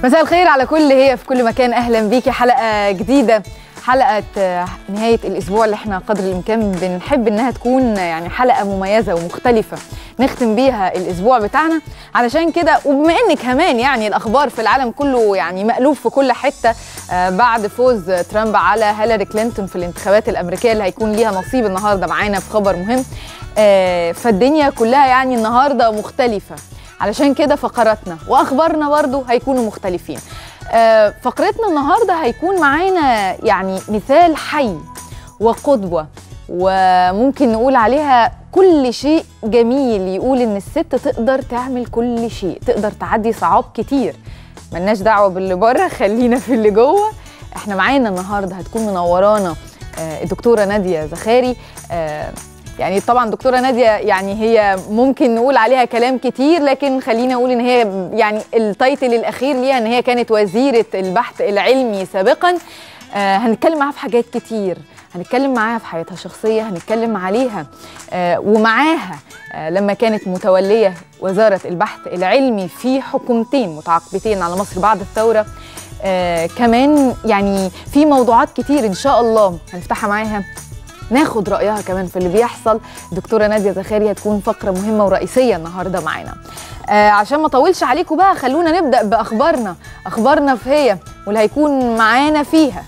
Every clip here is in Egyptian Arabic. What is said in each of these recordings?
مساء الخير على كل هي في كل مكان اهلا بيكي حلقه جديده حلقه نهايه الاسبوع اللي احنا قدر الامكان بنحب انها تكون يعني حلقه مميزه ومختلفه نختم بيها الاسبوع بتاعنا علشان كده وبما ان كمان يعني الاخبار في العالم كله يعني مألوف في كل حته بعد فوز ترامب على هيلاري كلينتون في الانتخابات الامريكيه اللي هيكون ليها نصيب النهارده معانا في خبر مهم فالدنيا كلها يعني النهارده مختلفه علشان كده فقراتنا واخبارنا برضو هيكونوا مختلفين آه فقرتنا النهارده هيكون معانا يعني مثال حي وقدوه وممكن نقول عليها كل شيء جميل يقول ان الست تقدر تعمل كل شيء تقدر تعدي صعاب كتير ملناش دعوه باللي بره خلينا في اللي جوه احنا معانا النهارده هتكون منورانا آه الدكتوره ناديه زخاري آه يعني طبعا دكتوره ناديه يعني هي ممكن نقول عليها كلام كتير لكن خلينا اقول ان هي يعني التايتل الاخير ليها ان هي كانت وزيره البحث العلمي سابقا آه هنتكلم معاها في حاجات كتير هنتكلم معاها في حياتها الشخصيه هنتكلم عليها آه ومعاها آه لما كانت متوليه وزاره البحث العلمي في حكومتين متعاقبتين على مصر بعد الثوره آه كمان يعني في موضوعات كتير ان شاء الله هنفتحها معاها ناخد رايها كمان في اللي بيحصل دكتوره ناديه زخاري هتكون فقره مهمه ورئيسيه النهارده معانا آه عشان ما اطولش عليكم بقى خلونا نبدا باخبارنا اخبارنا في هي واللي هيكون معانا فيها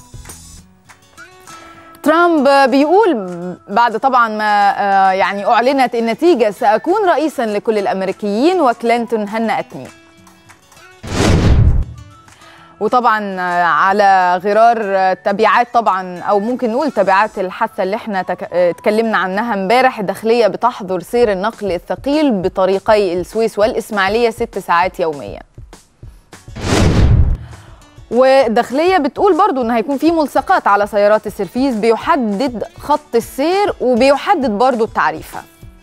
ترامب بيقول بعد طبعا ما آه يعني اعلنت النتيجه ساكون رئيسا لكل الامريكيين وكلينتون هنأتني وطبعا على غرار تبعات طبعا او ممكن نقول تبعات الحادثه اللي احنا تك... اتكلمنا عنها امبارح الداخليه بتحظر سير النقل الثقيل بطريقي السويس والاسماعيليه ست ساعات يوميا والداخليه بتقول برضو ان هيكون في ملصقات على سيارات السيرفيس بيحدد خط السير وبيحدد برضو التعريفه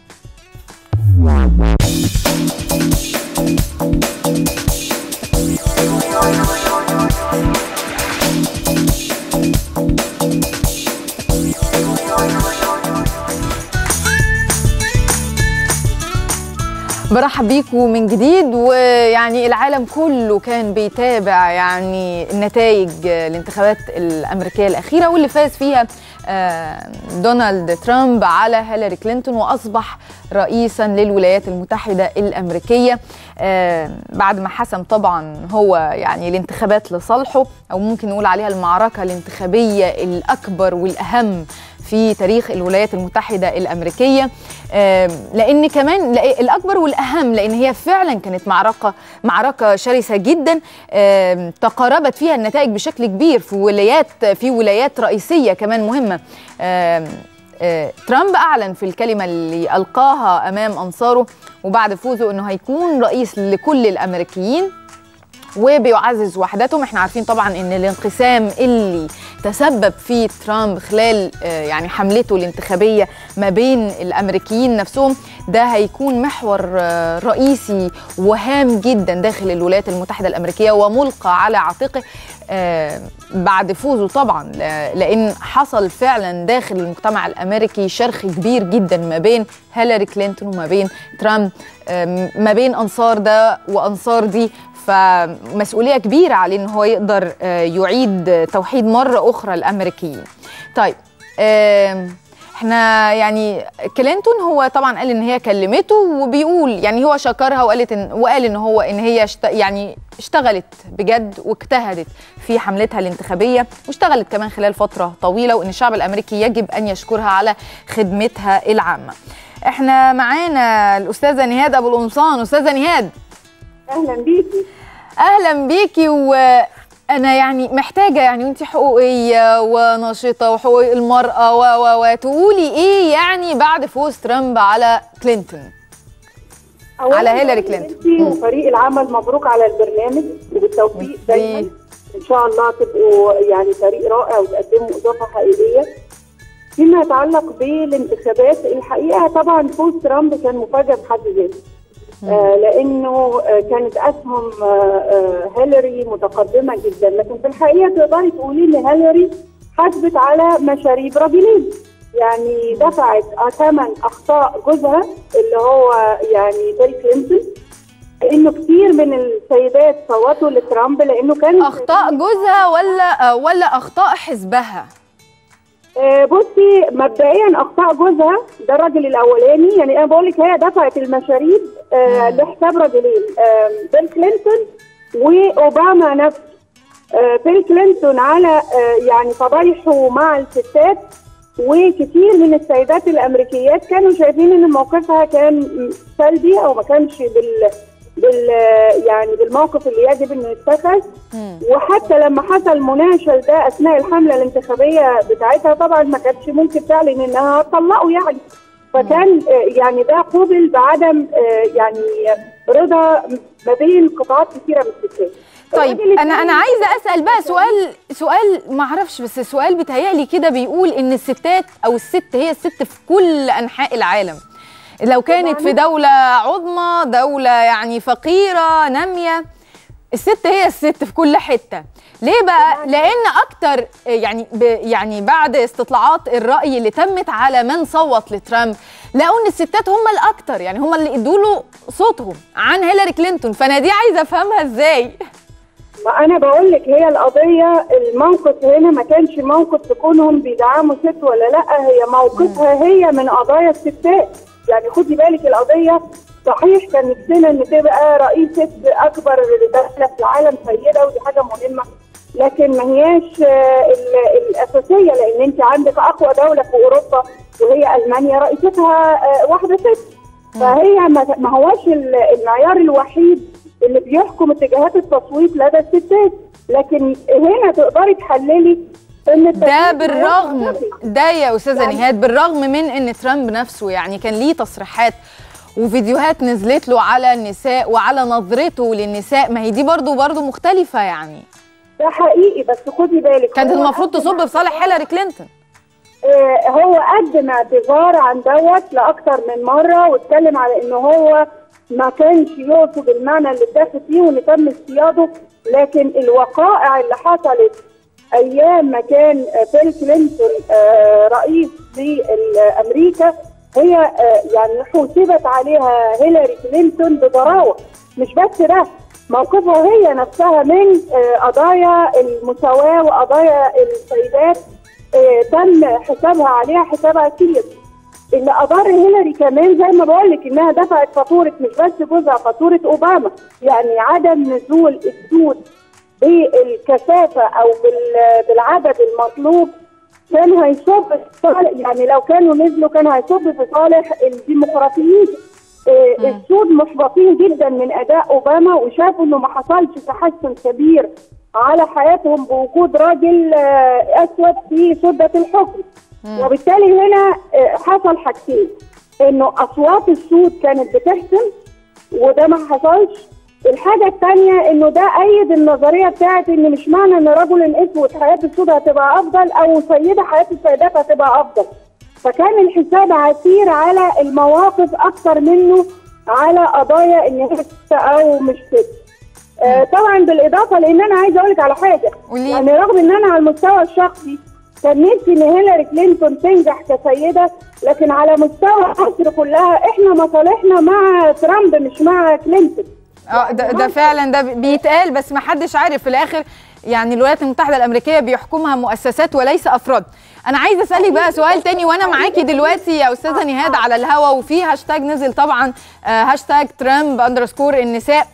برحب بيكم من جديد ويعني العالم كله كان بيتابع يعني النتائج الانتخابات الامريكيه الاخيره واللي فاز فيها دونالد ترامب على هيلاري كلينتون واصبح رئيسا للولايات المتحده الامريكيه بعد ما حسم طبعا هو يعني الانتخابات لصالحه او ممكن نقول عليها المعركه الانتخابيه الاكبر والاهم في تاريخ الولايات المتحدة الأمريكية لأن كمان الأكبر والأهم لأن هي فعلا كانت معركة معركة شرسة جدا تقاربت فيها النتائج بشكل كبير في ولايات في ولايات رئيسية كمان مهمة ترامب أعلن في الكلمة اللي ألقاها أمام أنصاره وبعد فوزه أنه هيكون رئيس لكل الأمريكيين وبيعزز وحدتهم احنا عارفين طبعا ان الانقسام اللي تسبب فيه ترامب خلال يعني حملته الانتخابيه ما بين الامريكيين نفسهم ده هيكون محور رئيسي وهام جدا داخل الولايات المتحده الامريكيه وملقى على عاتقه بعد فوزه طبعا لان حصل فعلا داخل المجتمع الامريكي شرخ كبير جدا ما بين هيلاري كلينتون وما بين ترامب ما بين انصار ده وانصار دي فمسؤوليه كبيره عليه ان هو يقدر يعيد توحيد مره اخرى الامريكيين. طيب احنا يعني كلينتون هو طبعا قال ان هي كلمته وبيقول يعني هو شكرها وقالت إن وقال ان هو ان هي اشت يعني اشتغلت بجد واجتهدت في حملتها الانتخابيه واشتغلت كمان خلال فتره طويله وان الشعب الامريكي يجب ان يشكرها على خدمتها العامه. احنا معانا الاستاذه نهاد ابو القمصان استاذه نهاد اهلا بيكي اهلا بيكي وانا يعني محتاجه يعني وانت حقوقيه وناشطه وحقوق المراه و و و تقولي ايه يعني بعد فوز ترامب على كلينتون على هيلاري كلينتون وفريق العمل مبروك على البرنامج وبالتوفيق دايما ان شاء الله تبقوا يعني فريق رائع وتقدموا اضافه حقيقيه فيما يتعلق بالانتخابات الحقيقه طبعا فوز ترامب كان مفاجاه بحد ذاته آه لانه آه كانت اسهم آه هيلاري متقدمه جدا لكن في الحقيقه تقدري تقولي ان هيلاري حاسبت على مشاريب رجلين يعني دفعت ثمن اخطاء جوزها اللي هو يعني بيل كلينتون انه كتير من السيدات صوتوا لترامب لانه كان اخطاء جوزها ولا ولا اخطاء حزبها آه، بصي مبدئيا اخطاء جوزها ده الراجل الاولاني يعني انا بقول لك هي دفعت المشاريب آه، مم. لحساب راجلين آه، بيل كلينتون واوباما نفسه آه، بيل كلينتون على آه، يعني فضايحه مع الستات وكثير من السيدات الامريكيات كانوا شايفين ان موقفها كان سلبي او ما كانش بال بال يعني بالموقف اللي يجب انه يتخذ مم. وحتى لما حصل مناشل ده اثناء الحمله الانتخابيه بتاعتها طبعا ما كانتش ممكن تعلن انها هتطلقه يعني فكان آه، يعني ده قوبل بعدم آه، يعني رضا ما بين قطاعات كثيره من الستات طيب الراجل انا انا الثاني- عايزه اسال بقى سؤال سؤال ما اعرفش بس سؤال بيتهيألي كده بيقول ان الستات او الست هي الست في كل انحاء العالم لو كانت في دولة عظمى دولة يعني فقيرة نامية الست هي الست في كل حتة ليه بقى؟ لأن أكتر يعني ب يعني بعد استطلاعات الرأي اللي تمت على من صوت لترامب لقوا إن الستات هم الأكتر يعني هم اللي ادوا له صوتهم عن هيلاري كلينتون فأنا دي عايزة أفهمها إزاي؟ ما انا بقول لك هي القضيه الموقف هنا ما كانش موقف تكونهم بيدعموا ست ولا لا هي موقفها هي من قضايا الستات يعني خدي بالك القضيه صحيح كان نفسنا ان تبقى رئيسه اكبر دوله في العالم سيده ودي حاجه مهمه لكن ما هياش آه، ال- الاساسيه لان انت عندك اقوى دوله في اوروبا وهي المانيا رئيستها آه، واحده ست فهي ما ما هوش ال- المعيار الوحيد اللي بيحكم اتجاهات التصويت لدى الستات لكن هنا تقدري تحللي ان ده التصويت بالرغم هيبقى ده يا استاذه يعني- نهاد بالرغم من ان ترامب نفسه يعني كان ليه تصريحات وفيديوهات نزلت له على النساء وعلى نظرته للنساء ما هي دي برضو برضو مختلفه يعني ده حقيقي بس خدي بالك كانت هو المفروض قدم تصب في صالح اعتذار- هيلاري كلينتون آه، هو قدم اعتذار عن دوت لاكثر من مره واتكلم على ان هو ما كانش يقصد المعنى اللي اتاخد فيه وان تم اصطياده لكن الوقائع اللي حصلت ايام ما كان آه، بيل كلينتون آه، رئيس لامريكا هي آه، يعني حوسبت عليها هيلاري كلينتون بضراوه مش بس ده موقفها هي نفسها من آه، قضايا المساواه وقضايا السيدات آه، تم حسابها عليها حسابها كتير اللي اضر هيلاري كمان زي ما بقول لك انها دفعت فاتوره مش بس جوزها فاتوره اوباما يعني عدم نزول السود بالكثافه او بال- بالعدد المطلوب كان هيصب في صالح يعني لو كانوا نزلوا كان هيصب في صالح الديمقراطيين آه، مم. السود محبطين جدا من اداء اوباما وشافوا انه ما حصلش تحسن كبير على حياتهم بوجود راجل آه، اسود في سده الحكم وبالتالي هنا آه، حصل حاجتين انه اصوات السود كانت بتحسن وده ما حصلش الحاجة الثانية انه ده ايد النظرية بتاعت ان مش معنى ان رجل اسود حياة السود هتبقى افضل او سيدة حياة السيدات هتبقى افضل فكان الحساب عسير على المواقف اكثر منه على قضايا ان هي ست او مش ست آه طبعا بالاضافه لان انا عايزه اقول لك على حاجه قولي. يعني رغم ان انا على المستوى الشخصي كان نفسي ان هيلاري كلينتون تنجح كسيده لكن على مستوى مصر كلها احنا مصالحنا مع ترامب مش مع كلينتون اه ده, ده فعلا ده بيتقال بس ما حدش عارف في الاخر يعني الولايات المتحده الامريكيه بيحكمها مؤسسات وليس افراد انا عايزه اسالك بقى سؤال تاني وانا معاكي دلوقتي يا استاذه نهاد على الهوا وفي هاشتاج نزل طبعا آه هاشتاج ترامب اندرسكور النساء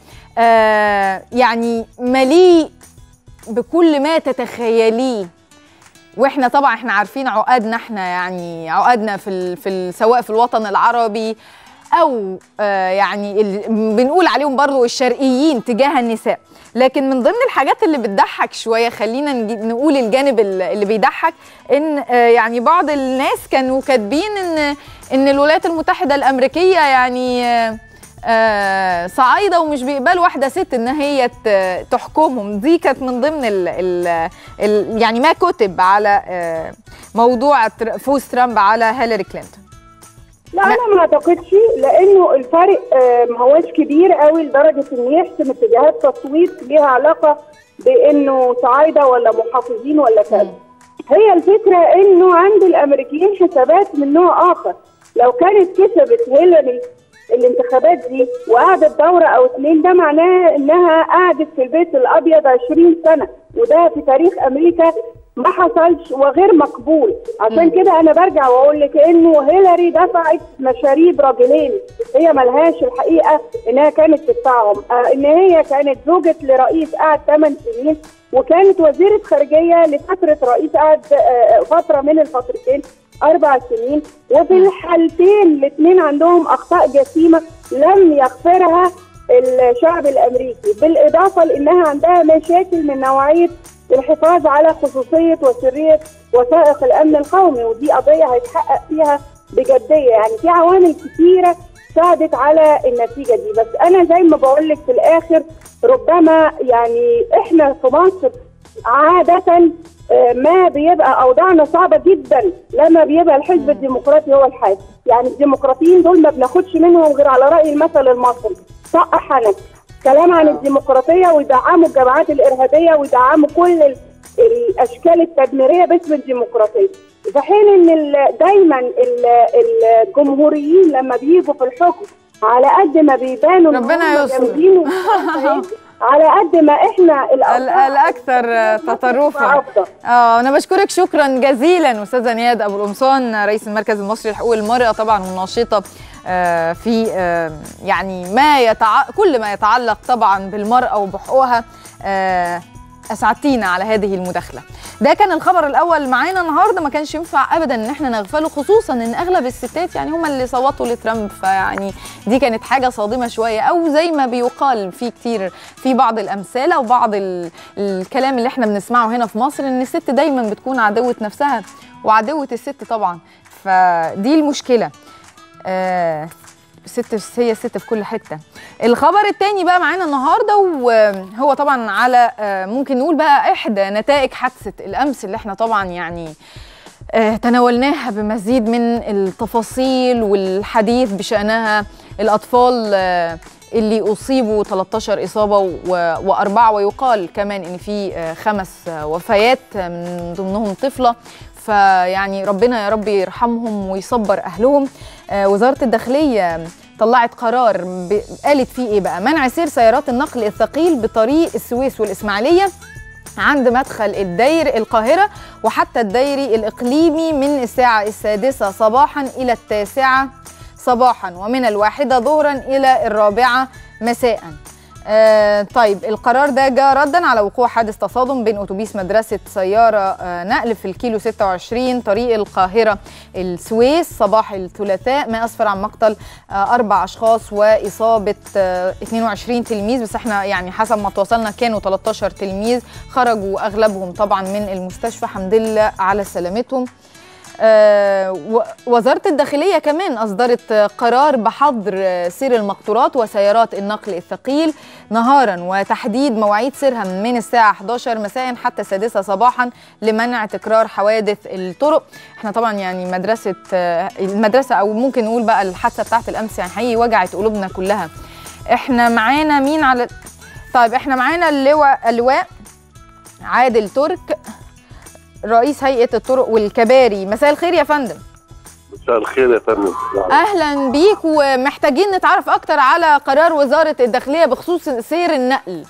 آه يعني مليء بكل ما تتخيليه واحنا طبعا احنا عارفين عقدنا احنا يعني عقدنا في ال في ال سواء في الوطن العربي او آه يعني ال- بنقول عليهم برضو الشرقيين تجاه النساء لكن من ضمن الحاجات اللي بتضحك شويه خلينا نجي- نقول الجانب ال- اللي بيضحك ان آه يعني بعض الناس كانوا كاتبين ان ان الولايات المتحده الامريكيه يعني آه آه صعايده ومش بيقبلوا واحده ست ان هي ت- تحكمهم دي كانت من ضمن ال ال ال يعني ما كتب على آه موضوع تر- فوز ترامب على هيلاري كلينتون لا انا ما اعتقدش لانه الفرق آه، ما هوش كبير قوي لدرجه ان يحسم اتجاهات تصويت ليها علاقه بانه صعايده ولا محافظين ولا كذا هي الفكره انه عند الامريكيين حسابات من نوع اخر لو كانت كسبت هيلاري الانتخابات دي وقعدت دوره او اتنين ده معناه انها قعدت في البيت الابيض 20 سنه وده في تاريخ امريكا ما حصلش وغير مقبول عشان كده انا برجع واقول لك انه هيلاري دفعت مشاريب راجلين هي ملهاش الحقيقه انها كانت تدفعهم آه ان هي كانت زوجة لرئيس قعد 8 سنين وكانت وزيرة خارجية لفترة رئيس قعد آه فترة من الفترتين أربع سنين وفي الحالتين الاثنين عندهم أخطاء جسيمة لم يغفرها الشعب الأمريكي بالإضافة لأنها عندها مشاكل من نوعية الحفاظ على خصوصية وسرية وثائق الأمن القومي ودي قضية هيتحقق فيها بجدية يعني في عوامل كثيرة ساعدت على النتيجة دي بس أنا زي ما بقول لك في الآخر ربما يعني إحنا في مصر عادة ما بيبقى أوضاعنا صعبة جدا لما بيبقى الحزب الديمقراطي هو الحاكم يعني الديمقراطيين دول ما بناخدش منهم غير على رأي المثل المصري صق حنك كلام عن الديمقراطيه ويدعموا الجماعات الارهابيه ويدعموا كل ال- الاشكال التدميريه باسم الديمقراطيه في حين ان ال- دايما ال- الجمهوريين لما بيجوا في الحكم على قد ما بيبانوا إن ربنا هم يستر. جامدين ومجتهدين، على قد ما احنا ال- الأوضاع الاكثر تطرفا أفضل. اه انا بشكرك شكرا جزيلا استاذه نياد ابو القمصان رئيس المركز المصري لحقوق المراه طبعا وناشطه آه، في آه، يعني ما يتع... كل ما يتعلق طبعا بالمراه وبحقوقها آه، اسعدتينا على هذه المداخله ده كان الخبر الاول معانا النهارده ما كانش ينفع ابدا ان احنا نغفله خصوصا ان اغلب الستات يعني هم اللي صوتوا لترامب فيعني دي كانت حاجه صادمه شويه او زي ما بيقال في كتير في بعض الامثله وبعض ال... الكلام اللي احنا بنسمعه هنا في مصر ان الست دايما بتكون عدوه نفسها وعدوه الست طبعا فدي المشكله آه ست هي ست في كل حته الخبر التاني بقى معانا النهارده وهو طبعا على آه، ممكن نقول بقى احدى نتائج حادثه الامس اللي احنا طبعا يعني آه، تناولناها بمزيد من التفاصيل والحديث بشأنها الأطفال آه، اللي أصيبوا 13 إصابة و- وأربعة ويقال كمان إن في آه، خمس آه، وفيات آه، من ضمنهم طفلة فيعني ربنا يا رب يرحمهم ويصبر أهلهم آه، وزارة الداخلية طلعت قرار ب- قالت فيه إيه بقى منع سير سيارات النقل الثقيل بطريق السويس والإسماعيلية عند مدخل الدير القاهرة وحتى الديري الإقليمي من الساعة السادسة صباحا إلى التاسعة صباحا ومن الواحدة ظهرا إلى الرابعة مساء آه طيب القرار ده جاء ردا على وقوع حادث تصادم بين اتوبيس مدرسه سياره آه نقل في الكيلو 26 طريق القاهره السويس صباح الثلاثاء ما اسفر عن مقتل آه اربع اشخاص واصابه آه 22 تلميذ بس احنا يعني حسب ما توصلنا كانوا 13 تلميذ خرجوا اغلبهم طبعا من المستشفى حمد لله على سلامتهم آه، و- وزارة الداخلية كمان أصدرت آه، قرار بحظر آه، سير المقطورات وسيارات النقل الثقيل نهارا وتحديد مواعيد سيرها من الساعة 11 مساء حتى السادسة صباحا لمنع تكرار حوادث الطرق احنا طبعا يعني مدرسة آه، المدرسة أو ممكن نقول بقى الحادثة بتاعت الأمس يعني حقيقي وجعت قلوبنا كلها احنا معانا مين على طيب احنا معانا اللواء اللواء عادل ترك رئيس هيئة الطرق والكباري مساء الخير يا فندم مساء الخير يا فندم اهلا بيك ومحتاجين نتعرف اكتر على قرار وزارة الداخلية بخصوص سير النقل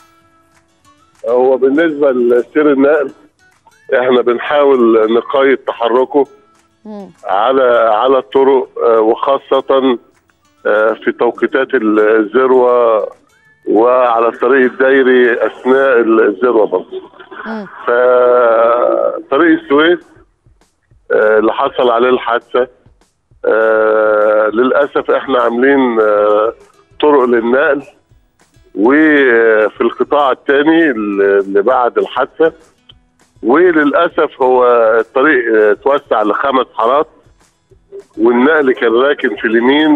هو بالنسبه لسير النقل احنا بنحاول نقيد تحركه على على الطرق آه، وخاصه آه، في توقيتات الذروه وعلى الطريق الدايري اثناء الذروه برضه مم. فطريق السويس آه، اللي حصل عليه الحادثه آه، للاسف احنا عاملين آه، طرق للنقل وفي القطاع الثاني اللي بعد الحادثه وللاسف هو الطريق آه، اتوسع لخمس حارات والنقل كان راكن في اليمين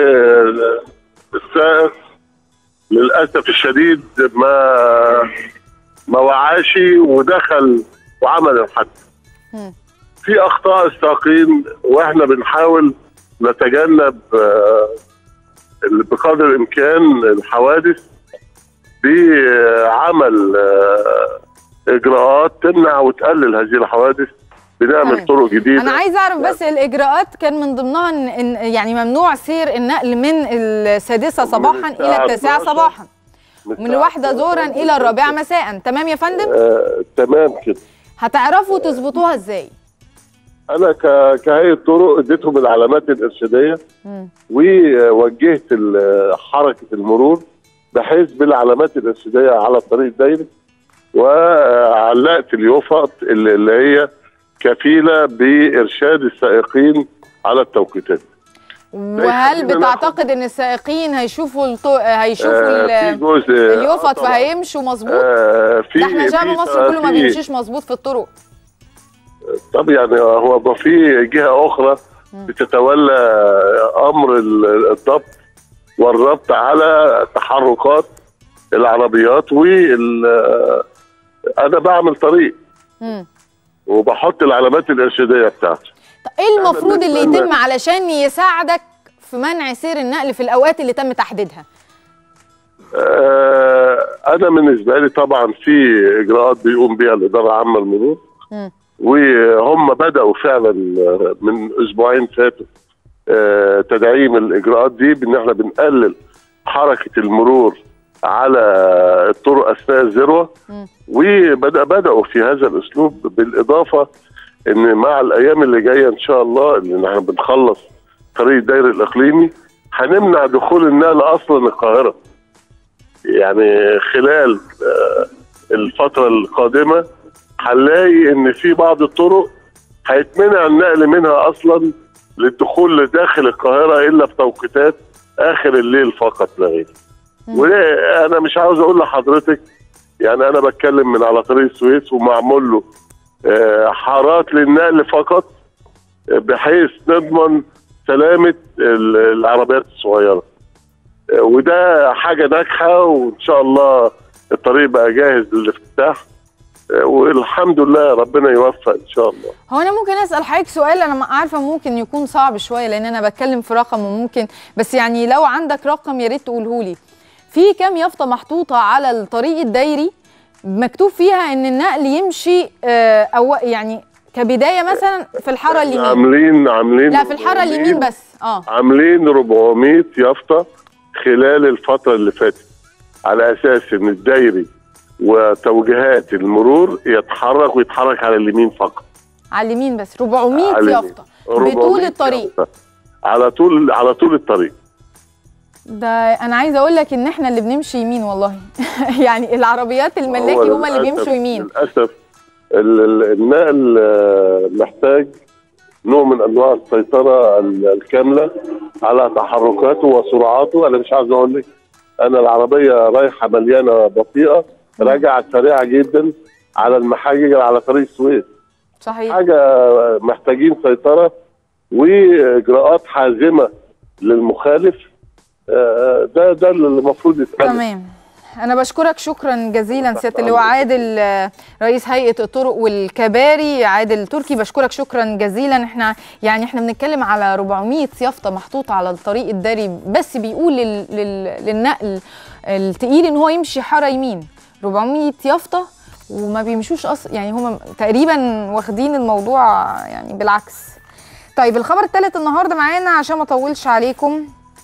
والسائق للاسف الشديد ما ما وعاش ودخل وعمل الحادثه مم. في اخطاء الساقين واحنا بنحاول نتجنب آه، بقدر الامكان الحوادث بعمل آه، اجراءات تمنع وتقلل هذه الحوادث بنعمل تمام. طرق جديده انا عايزه اعرف بس الاجراءات كان من ضمنها إن إن يعني ممنوع سير النقل من السادسه صباحا الى الساعة التاسعه 12 صباحا من الواحدة ظهرا الى الرابعه مساء تمام يا فندم آه تمام كده هتعرفوا تظبطوها ازاي انا ك... كهيئه طرق اديتهم العلامات الارشاديه مم. ووجهت ال- حركه المرور بحيث بالعلامات الارشاديه على الطريق الدائري وعلقت اليوفط اللي اللي هي كفيله بارشاد السائقين على التوقيتات وهل خلينا بتعتقد ان السائقين هيشوفوا الطو... هيشوفوا آه في ال- جزء اليوفط آه طبعاً. فهيمشوا مظبوط آه في ده احنا شعب في- مصر كله ما في- بيمشيش مظبوط في الطرق طب يعني هو ما في جهه اخرى بتتولى امر ال- الضبط والربط على تحركات العربيات وال انا بعمل طريق مم. وبحط العلامات الارشاديه بتاعتي طب ايه المفروض اللي بنستنى. يتم علشان يساعدك في منع سير النقل في الاوقات اللي تم تحديدها آه، انا بالنسبه لي طبعا في اجراءات بيقوم بها الاداره العامه للمرور مم. وهم بداوا فعلا آه، من اسبوعين فاتوا آه، تدعيم الاجراءات دي بان احنا بنقلل حركه المرور على الطرق اثناء الذروه مم. وبدا بداوا في هذا الاسلوب بالاضافه ان مع الايام اللي جايه ان شاء الله ان احنا بنخلص طريق الدائري الاقليمي هنمنع دخول النقل اصلا القاهره يعني خلال آه، الفتره القادمه هنلاقي ان في بعض الطرق هيتمنع النقل منها اصلا للدخول لداخل القاهره الا في توقيتات اخر الليل فقط لا غير. وانا مش عاوز اقول لحضرتك يعني انا بتكلم من على طريق السويس ومعمول له آه، حارات للنقل فقط آه، بحيث نضمن سلامه ال- العربيات الصغيره. آه، وده حاجه ناجحه وان شاء الله الطريق بقى جاهز للافتتاح آه، والحمد لله ربنا يوفق ان شاء الله. هو انا ممكن اسال حضرتك سؤال انا عارفه ممكن يكون صعب شويه لان انا بتكلم في رقم وممكن بس يعني لو عندك رقم يا ريت تقوله لي في كام يافطه محطوطه على الطريق الدايري مكتوب فيها ان النقل يمشي آه، او يعني كبدايه مثلا في الحاره اليمين عاملين عاملين لا في الحاره اليمين عاملين- بس اه عاملين 400 يافطه خلال الفتره اللي فاتت على اساس ان الدايري وتوجيهات المرور يتحرك ويتحرك على اليمين فقط على اليمين بس 400 على اليمين. يافطه 400 بطول الطريق يافطة. على طول على طول الطريق ده انا عايزه اقول لك ان احنا اللي بنمشي يمين والله يعني العربيات الملاكي هو هم اللي للأسف- بيمشوا يمين للاسف ال- ال- النقل آه، محتاج نوع من انواع السيطره ال- الكامله على تحركاته وسرعاته انا مش عايز اقول لك انا العربيه رايحه مليانه بطيئه راجعه سريعه جدا على المحاجج على طريق السويس صحيح حاجه محتاجين سيطره واجراءات حازمه للمخالف آه، ده ده اللي المفروض يتعمل تمام انا بشكرك شكرا جزيلا سياده اللواء عادل آه، رئيس هيئه الطرق والكباري عادل تركي بشكرك شكرا جزيلا احنا يعني احنا بنتكلم على 400 يافطه محطوطه على الطريق الداري بس بيقول لل... لل... للنقل التقيل ان هو يمشي حاره يمين 400 يافطه وما بيمشوش اصلا يعني هم تقريبا واخدين الموضوع يعني بالعكس طيب الخبر الثالث النهارده معانا عشان ما اطولش عليكم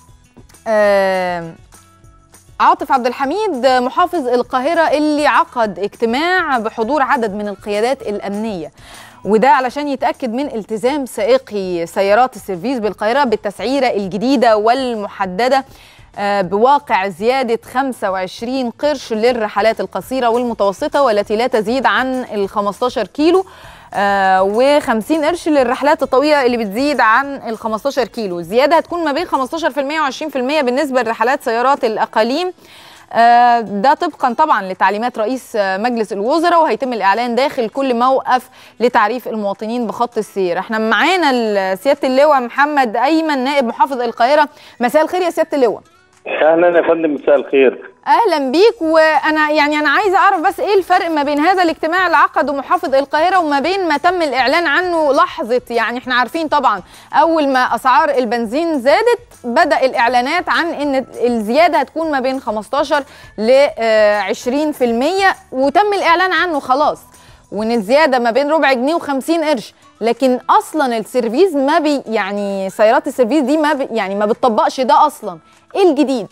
آه عاطف عبد الحميد محافظ القاهرة اللي عقد اجتماع بحضور عدد من القيادات الأمنية وده علشان يتأكد من التزام سائقي سيارات السيرفيس بالقاهرة بالتسعيرة الجديدة والمحددة آه، بواقع زيادة 25 قرش للرحلات القصيرة والمتوسطة والتي لا تزيد عن ال 15 كيلو و50 قرش للرحلات الطويله اللي بتزيد عن ال 15 كيلو الزياده هتكون ما بين 15% و20% بالنسبه لرحلات سيارات الاقاليم آه، ده طبقا طبعا لتعليمات رئيس آه، مجلس الوزراء وهيتم الاعلان داخل كل موقف لتعريف المواطنين بخط السير احنا معانا ال- سياده اللواء محمد ايمن نائب محافظ القاهره مساء الخير يا سياده اللواء اهلا يا فندم مساء الخير اهلا بيك وانا يعني انا عايزه اعرف بس ايه الفرق ما بين هذا الاجتماع اللي عقده محافظ القاهره وما بين ما تم الاعلان عنه لحظه يعني احنا عارفين طبعا اول ما اسعار البنزين زادت بدا الاعلانات عن ان الزياده هتكون ما بين 15 ل 20% وتم الاعلان عنه خلاص وان الزياده ما بين ربع جنيه و50 قرش لكن اصلا السيرفيس ما بي يعني سيارات السيرفيس دي ما بي يعني ما بتطبقش ده اصلا ايه الجديد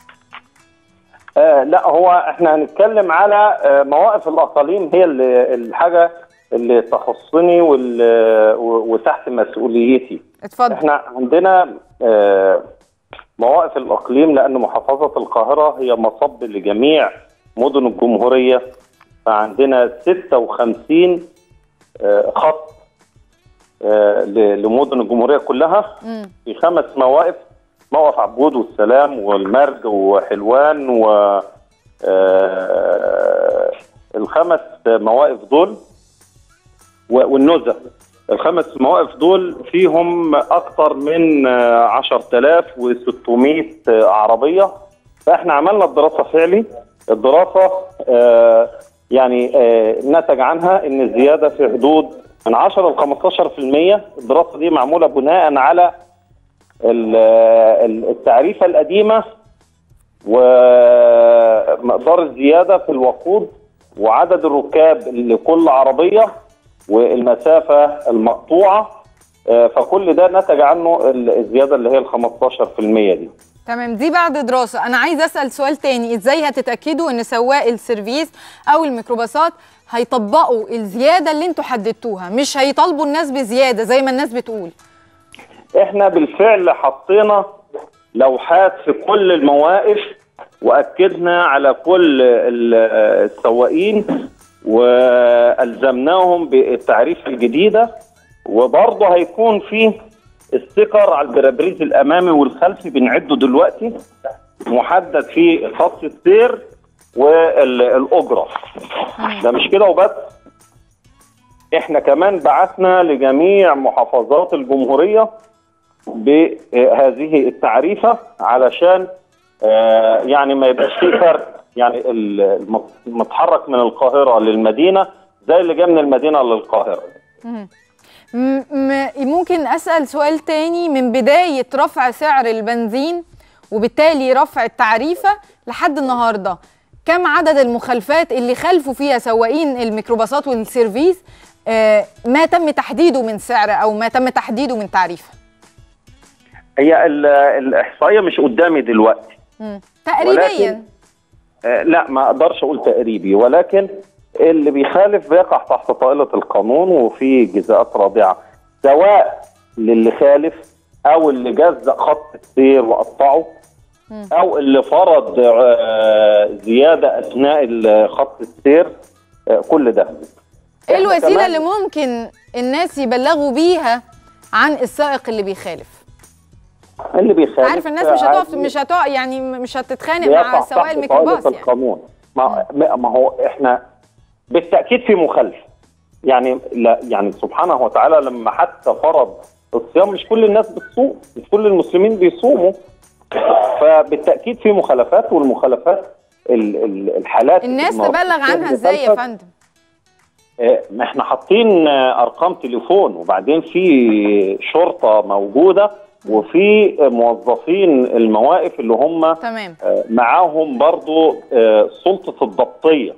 آه لا هو احنا هنتكلم على آه مواقف الاقاليم هي اللي الحاجه اللي تخصني وال- و- وتحت مسؤوليتي اتفضل احنا عندنا آه مواقف الاقليم لان محافظه القاهره هي مصب لجميع مدن الجمهوريه فعندنا 56 آه خط آه ل- لمدن الجمهوريه كلها مم. في خمس مواقف موقف عبود والسلام والمرج وحلوان و آه، الخمس مواقف دول و- والنزه الخمس مواقف دول فيهم اكثر من آه، 10600 عربيه فاحنا عملنا الدراسه فعلي الدراسه آه، يعني آه، نتج عنها ان الزياده في حدود من 10 ل 15% الدراسه دي معموله بناء على ال- ال- التعريفه القديمه ومقدار الزياده في الوقود وعدد الركاب لكل عربيه والمسافه المقطوعه آه، فكل ده نتج عنه ال- الزياده اللي هي ال 15% دي. تمام دي بعد دراسة أنا عايز أسأل سؤال تاني إزاي هتتأكدوا إن سواق السيرفيس أو الميكروباصات هيطبقوا الزيادة اللي انتوا حددتوها مش هيطالبوا الناس بزيادة زي ما الناس بتقول احنا بالفعل حطينا لوحات في كل المواقف واكدنا على كل ال- السواقين والزمناهم بالتعريف الجديده وبرضه هيكون في استيكر على البرابريز الامامي والخلفي بنعده دلوقتي محدد في خط السير والاجره ده مش كده وبس احنا كمان بعثنا لجميع محافظات الجمهوريه بهذه التعريفه علشان آه، يعني ما يبقاش في فرق يعني الم- المتحرك من القاهره للمدينه زي اللي جاي من المدينه للقاهره م- م- ممكن أسأل سؤال تاني من بداية رفع سعر البنزين وبالتالي رفع التعريفة لحد النهاردة كم عدد المخالفات اللي خالفوا فيها سواقين الميكروباصات والسيرفيس آه، ما تم تحديده من سعر أو ما تم تحديده من تعريفة هي ال- الاحصائيه مش قدامي دلوقتي مم. تقريبيا آه، لا ما اقدرش اقول تقريبي ولكن اللي بيخالف بيقع تحت طائله القانون وفي جزاءات رادعه سواء للي خالف او اللي جزأ خط السير وقطعه او اللي فرض آه، زياده اثناء ال- خط السير آه، كل ده ايه إحنا الوسيله كمان- اللي ممكن الناس يبلغوا بيها عن السائق اللي بيخالف اللي بيخالف عارف الناس مش هتقف عادي مش هتقف يعني مش هتتخانق بيقع مع سواق تحت الميكروباص طائلة يعني القانون ما, ما هو احنا بالتاكيد في مخالفه يعني لا يعني سبحانه وتعالى لما حتى فرض الصيام مش كل الناس بتصوم مش كل المسلمين بيصوموا فبالتاكيد في مخالفات والمخالفات ال- ال- الحالات الناس الموجودة تبلغ عنها اللي ازاي يا خالفت، فندم آه، ما احنا حاطين آه، ارقام تليفون وبعدين في شرطه موجوده وفي آه، موظفين المواقف اللي هم تمام آه، معاهم برضو آه، سلطه الضبطيه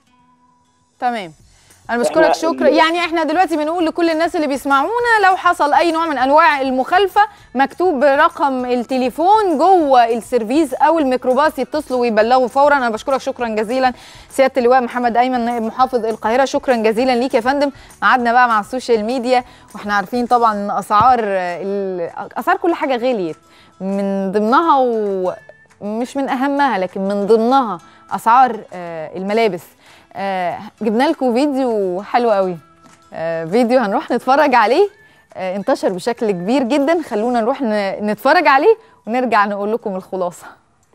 تمام انا بشكرك إحنا- شكرا يعني احنا دلوقتي بنقول لكل الناس اللي بيسمعونا لو حصل اي نوع من انواع المخالفه مكتوب رقم التليفون جوه السيرفيس او الميكروباص يتصلوا ويبلغوا فورا انا بشكرك شكرا جزيلا سياده اللواء محمد ايمن نائب محافظ القاهره شكرا جزيلا ليك يا فندم قعدنا بقى مع السوشيال ميديا واحنا عارفين طبعا ان اسعار ال- اسعار كل حاجه غليت من ضمنها ومش من اهمها لكن من ضمنها اسعار آه، الملابس آه، جبنا لكم فيديو حلو قوي آه، فيديو هنروح نتفرج عليه آه، انتشر بشكل كبير جدا خلونا نروح ن- نتفرج عليه ونرجع نقول لكم الخلاصه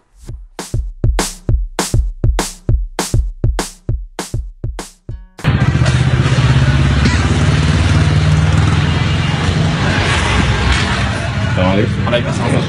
السلام عليكم عليكم السلام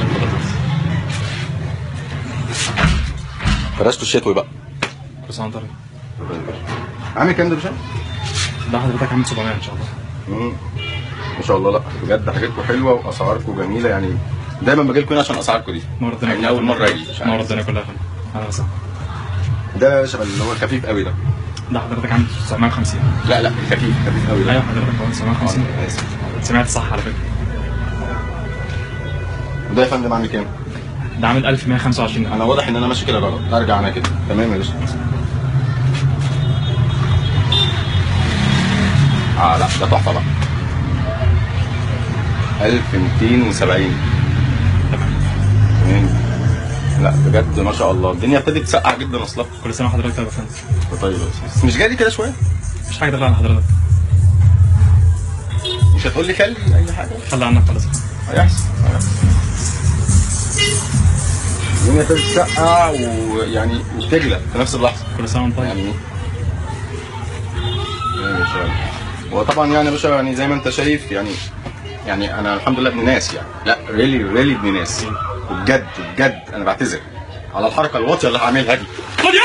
فرشته الشتوي بقى كل سنه وانت طيب عامل كام ده باشا؟ ده حضرتك عامل 700 ان شاء الله مم. ما شاء الله لا بجد حاجاتكم حلوه واسعاركم جميله يعني دايما باجي لكم هنا عشان اسعاركم دي نور الدنيا يعني اول مره اجي مش نور عارف. الدنيا كلها يا فندم اهلا وسهلا ده يا باشا اللي هو خفيف قوي ده ده حضرتك عامل 950 لا لا خفيف خفيف قوي ايوه حضرتك هو 950 آه، اسف سمعت صح على فكره وده يا فندم عامل كام؟ ده عامل 1125 انا واضح ان انا ماشي كده غلط ارجع انا كده تمام يا باشا اه لا ده تحفه بقى 1270 تمام لا بجد ما شاء الله الدنيا ابتدت تسقع جدا اصلا كل سنه وحضرتك طيب يا فندم طيب يا أستاذ. بس مش جاي لي كده شويه مفيش حاجه داخله على حضرتك مش هتقول لي خلي اي حاجه خلي عنك خلاص هيحصل هيحصل الدنيا ابتدت تسقع ويعني وبتغلى في نفس اللحظه كل سنه وانت طيب يعني يا باشا هو طبعا يعني يا باشا يعني زي ما انت شايف يعني يعني انا الحمد لله ابن ناس يعني لا ريلي ريلي ابن ناس وبجد بجد انا بعتذر على الحركه الواطيه اللي هعملها دي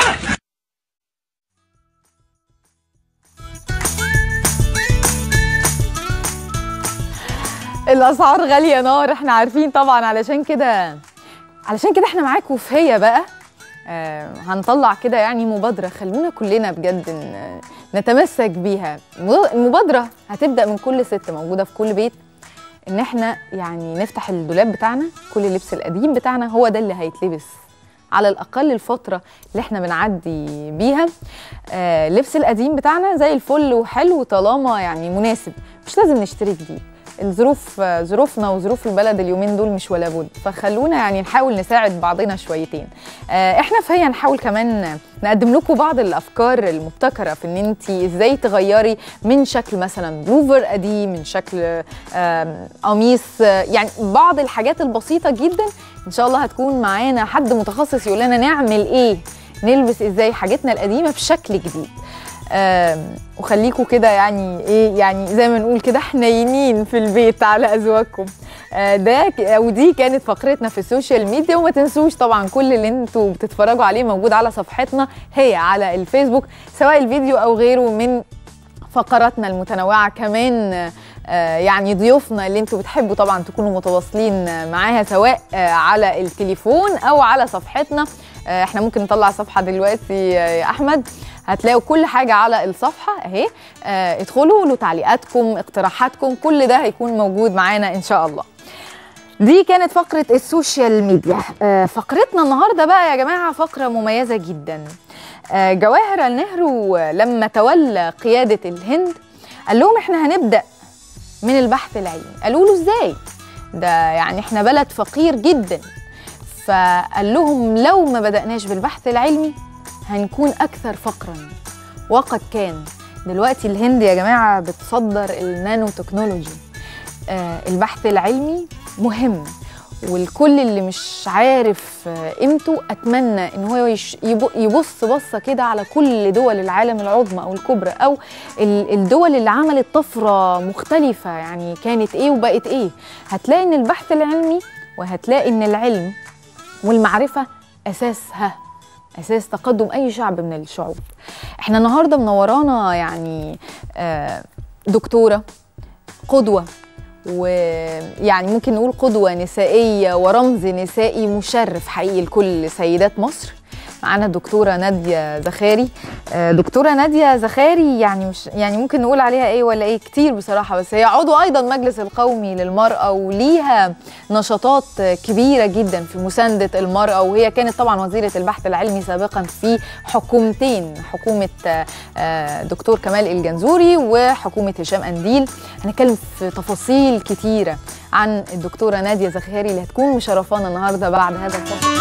الاسعار غاليه نار احنا عارفين طبعا علشان كده علشان كده احنا معاكم في هي بقى آه هنطلع كده يعني مبادره خلونا كلنا بجد ن- نتمسك بيها المبادره هتبدا من كل ست موجوده في كل بيت ان احنا يعني نفتح الدولاب بتاعنا كل اللبس القديم بتاعنا هو ده اللي هيتلبس على الاقل الفتره اللي احنا بنعدي بيها آه اللبس القديم بتاعنا زي الفل وحلو طالما يعني مناسب مش لازم نشتري جديد الظروف آه، ظروفنا وظروف البلد اليومين دول مش ولا بد فخلونا يعني نحاول نساعد بعضنا شويتين آه، احنا في هي نحاول كمان نقدم لكم بعض الافكار المبتكره في ان انت ازاي تغيري من شكل مثلا بلوفر قديم من شكل آم، قميص آه، يعني بعض الحاجات البسيطه جدا ان شاء الله هتكون معانا حد متخصص يقول لنا نعمل ايه نلبس ازاي حاجتنا القديمه بشكل جديد آم، وخليكوا كده يعني ايه يعني زي ما نقول كده حنينين في البيت على ازواجكم آه، ده ك- او دي كانت فقرتنا في السوشيال ميديا وما تنسوش طبعا كل اللي انتوا بتتفرجوا عليه موجود على صفحتنا هي على الفيسبوك سواء الفيديو او غيره من فقراتنا المتنوعه كمان آه، يعني ضيوفنا اللي انتوا بتحبوا طبعا تكونوا متواصلين آه، معاها سواء آه، على التليفون او على صفحتنا آه، احنا ممكن نطلع صفحه دلوقتي آه، يا احمد هتلاقوا كل حاجه على الصفحه اهي آه، ادخلوا له تعليقاتكم اقتراحاتكم كل ده هيكون موجود معانا ان شاء الله دي كانت فقرة السوشيال ميديا آه، فقرتنا النهاردة بقى يا جماعة فقرة مميزة جدا آه، جواهر النهرو لما تولى قيادة الهند قال لهم احنا هنبدأ من البحث العلمي قالوا له ازاي ده يعني احنا بلد فقير جدا فقال لهم لو ما بدأناش بالبحث العلمي هنكون أكثر فقرا وقد كان دلوقتي الهند يا جماعة بتصدر النانو تكنولوجي آه البحث العلمي مهم والكل اللي مش عارف آه، قيمته اتمنى ان هو يش- يب- يبص بصه كده على كل دول العالم العظمى او الكبرى او ال- الدول اللي عملت طفره مختلفه يعني كانت ايه وبقت ايه هتلاقي ان البحث العلمي وهتلاقي ان العلم والمعرفه اساسها اساس تقدم اي شعب من الشعوب احنا النهارده منورانا يعني آه، دكتوره قدوه ويعني ممكن نقول قدوة نسائية ورمز نسائي مشرف حقيقي لكل سيدات مصر معانا الدكتورة نادية زخاري آه، دكتورة نادية زخاري يعني مش يعني ممكن نقول عليها ايه ولا ايه كتير بصراحة بس هي عضو ايضا مجلس القومي للمرأة وليها نشاطات كبيرة جدا في مساندة المرأة وهي كانت طبعا وزيرة البحث العلمي سابقا في حكومتين حكومة آه، آه، دكتور كمال الجنزوري وحكومة هشام أنديل هنتكلم في تفاصيل كتيرة عن الدكتورة نادية زخاري اللي هتكون مشرفانا النهاردة بعد هذا الفصل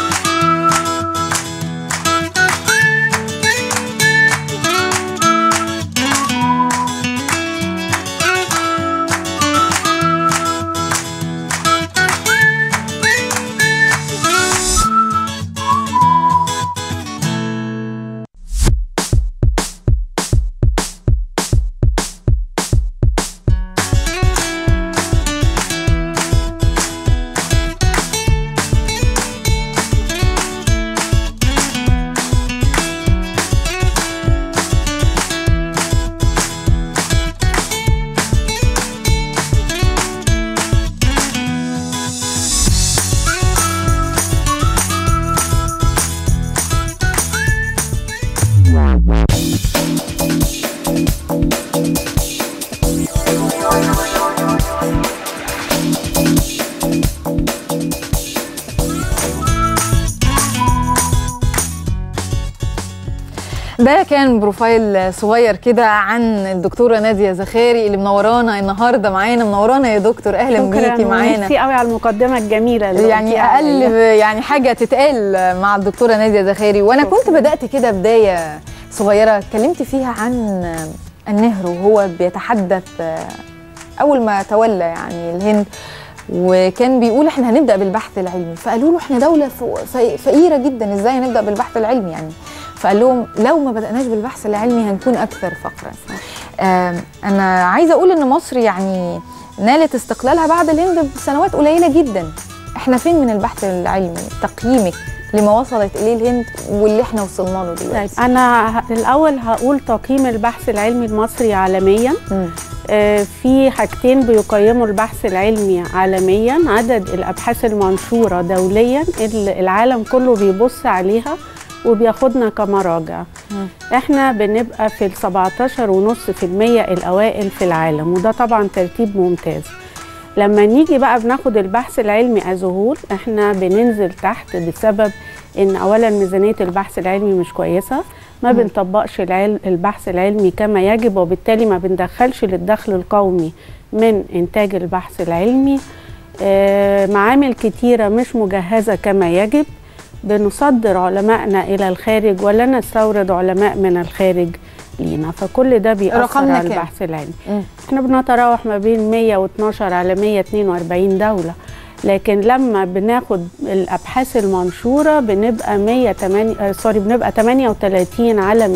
ده كان بروفايل صغير كده عن الدكتوره ناديه زخاري اللي منورانا النهارده معانا منورانا يا دكتور اهلا بيكي معانا ميرسي قوي على المقدمه الجميله اللي يعني قلتيها اقل عليا. يعني حاجه تتقال مع الدكتوره ناديه زخاري وانا كنت بدات كده بدايه صغيره اتكلمت فيها عن النهر وهو بيتحدث اول ما تولى يعني الهند وكان بيقول احنا هنبدا بالبحث العلمي فقالوا له احنا دوله ف- فقيره جدا ازاي نبدا بالبحث العلمي يعني فقال لهم لو ما بداناش بالبحث العلمي هنكون اكثر فقرا آم، انا عايزه اقول ان مصر يعني نالت استقلالها بعد الهند بسنوات قليله جدا احنا فين من البحث العلمي تقييمك لما وصلت اليه الهند واللي احنا وصلنا له طيب دلوقتي انا ه- الاول هقول تقييم البحث العلمي المصري عالميا مم. آه، في حاجتين بيقيموا البحث العلمي عالميا عدد الابحاث المنشوره دوليا اللي العالم كله بيبص عليها وبياخدنا كمراجع احنا بنبقى في ال 17.5% الاوائل في العالم وده طبعا ترتيب ممتاز لما نيجي بقى بناخد البحث العلمي ازهول احنا بننزل تحت بسبب ان اولا ميزانيه البحث العلمي مش كويسه ما بنطبقش العل- البحث العلمي كما يجب وبالتالي ما بندخلش للدخل القومي من انتاج البحث العلمي آه، معامل كتيره مش مجهزه كما يجب بنصدر علمائنا الى الخارج ولا نستورد علماء من الخارج لينا فكل ده بيأثر رقمنا على كام؟ البحث العلمي مم. احنا بنتراوح ما بين 112 على 142 دولة لكن لما بناخد الابحاث المنشوره بنبقى 108 آه، سوري بنبقى 38 على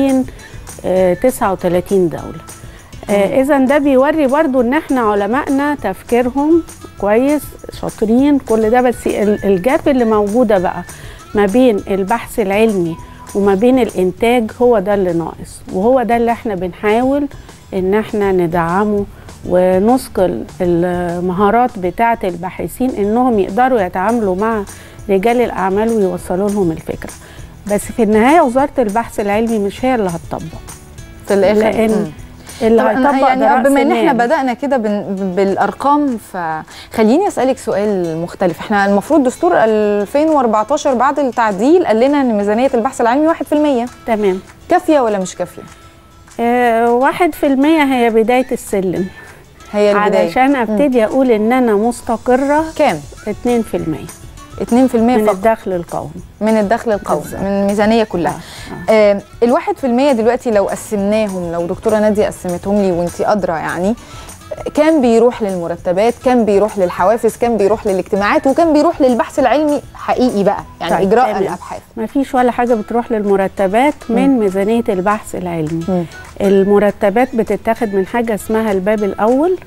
239 دوله آه اذا ده بيوري برضو ان احنا علمائنا تفكيرهم كويس شاطرين كل ده بس ال- الجاب اللي موجوده بقى ما بين البحث العلمي وما بين الانتاج هو ده اللي ناقص وهو ده اللي احنا بنحاول ان احنا ندعمه ونثقل المهارات بتاعه الباحثين انهم يقدروا يتعاملوا مع رجال الاعمال ويوصلوا لهم الفكره بس في النهايه وزاره البحث العلمي مش هي اللي هتطبق في الاخر لان مم. اللي طب أنا هيطبق ده يعني رأس بما ان احنا المال. بدانا كده بن- بالارقام فخليني اسالك سؤال مختلف احنا المفروض دستور 2014 بعد التعديل قال لنا ان ميزانيه البحث العلمي 1% تمام كافيه ولا مش كافيه آه، واحد في المية هي بداية السلم هي البدايه علشان ابتدي اقول ان انا مستقرة كام اتنين في المية 2% من فقط الدخل القومي من الدخل القومي بالظبط. من الميزانيه كلها آه الواحد في المية دلوقتي لو قسمناهم لو دكتوره ناديه قسمتهم لي وانت ادرى يعني كان بيروح للمرتبات كان بيروح للحوافز كان بيروح للاجتماعات وكان بيروح للبحث العلمي حقيقي بقى يعني طيب، اجراء تمام. الابحاث ما فيش ولا حاجة بتروح للمرتبات من ميزانية البحث العلمي مم. المرتبات بتتاخد من حاجة اسمها الباب الأول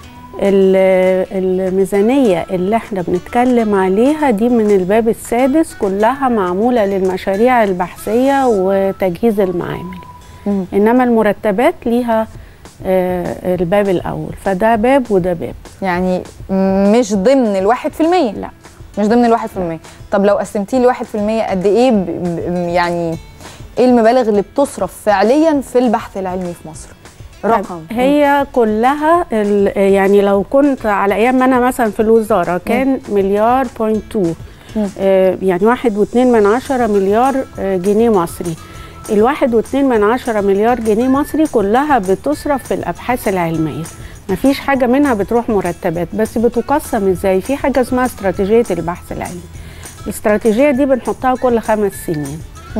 ال- الميزانية اللي احنا بنتكلم عليها دي من الباب السادس كلها معمولة للمشاريع البحثية وتجهيز المعامل مم. إنما المرتبات ليها آه، الباب الأول فده باب وده باب يعني مش ضمن الواحد في المية لا مش ضمن الواحد في المية طب لو قسمتيه لواحد في المية قد ايه ب- ب- يعني ايه المبالغ اللي بتصرف فعليا في البحث العلمي في مصر رقم هي كلها ال- يعني لو كنت على ايام ما انا مثلا في الوزاره كان مليار بوينت تو مم. آه يعني واحد واتنين من عشرة مليار آه، جنيه مصري الواحد واتنين من عشرة مليار جنيه مصري كلها بتصرف في الابحاث العلميه مفيش حاجه منها بتروح مرتبات بس بتقسم ازاي في حاجه اسمها استراتيجيه البحث العلمي الاستراتيجيه دي بنحطها كل خمس سنين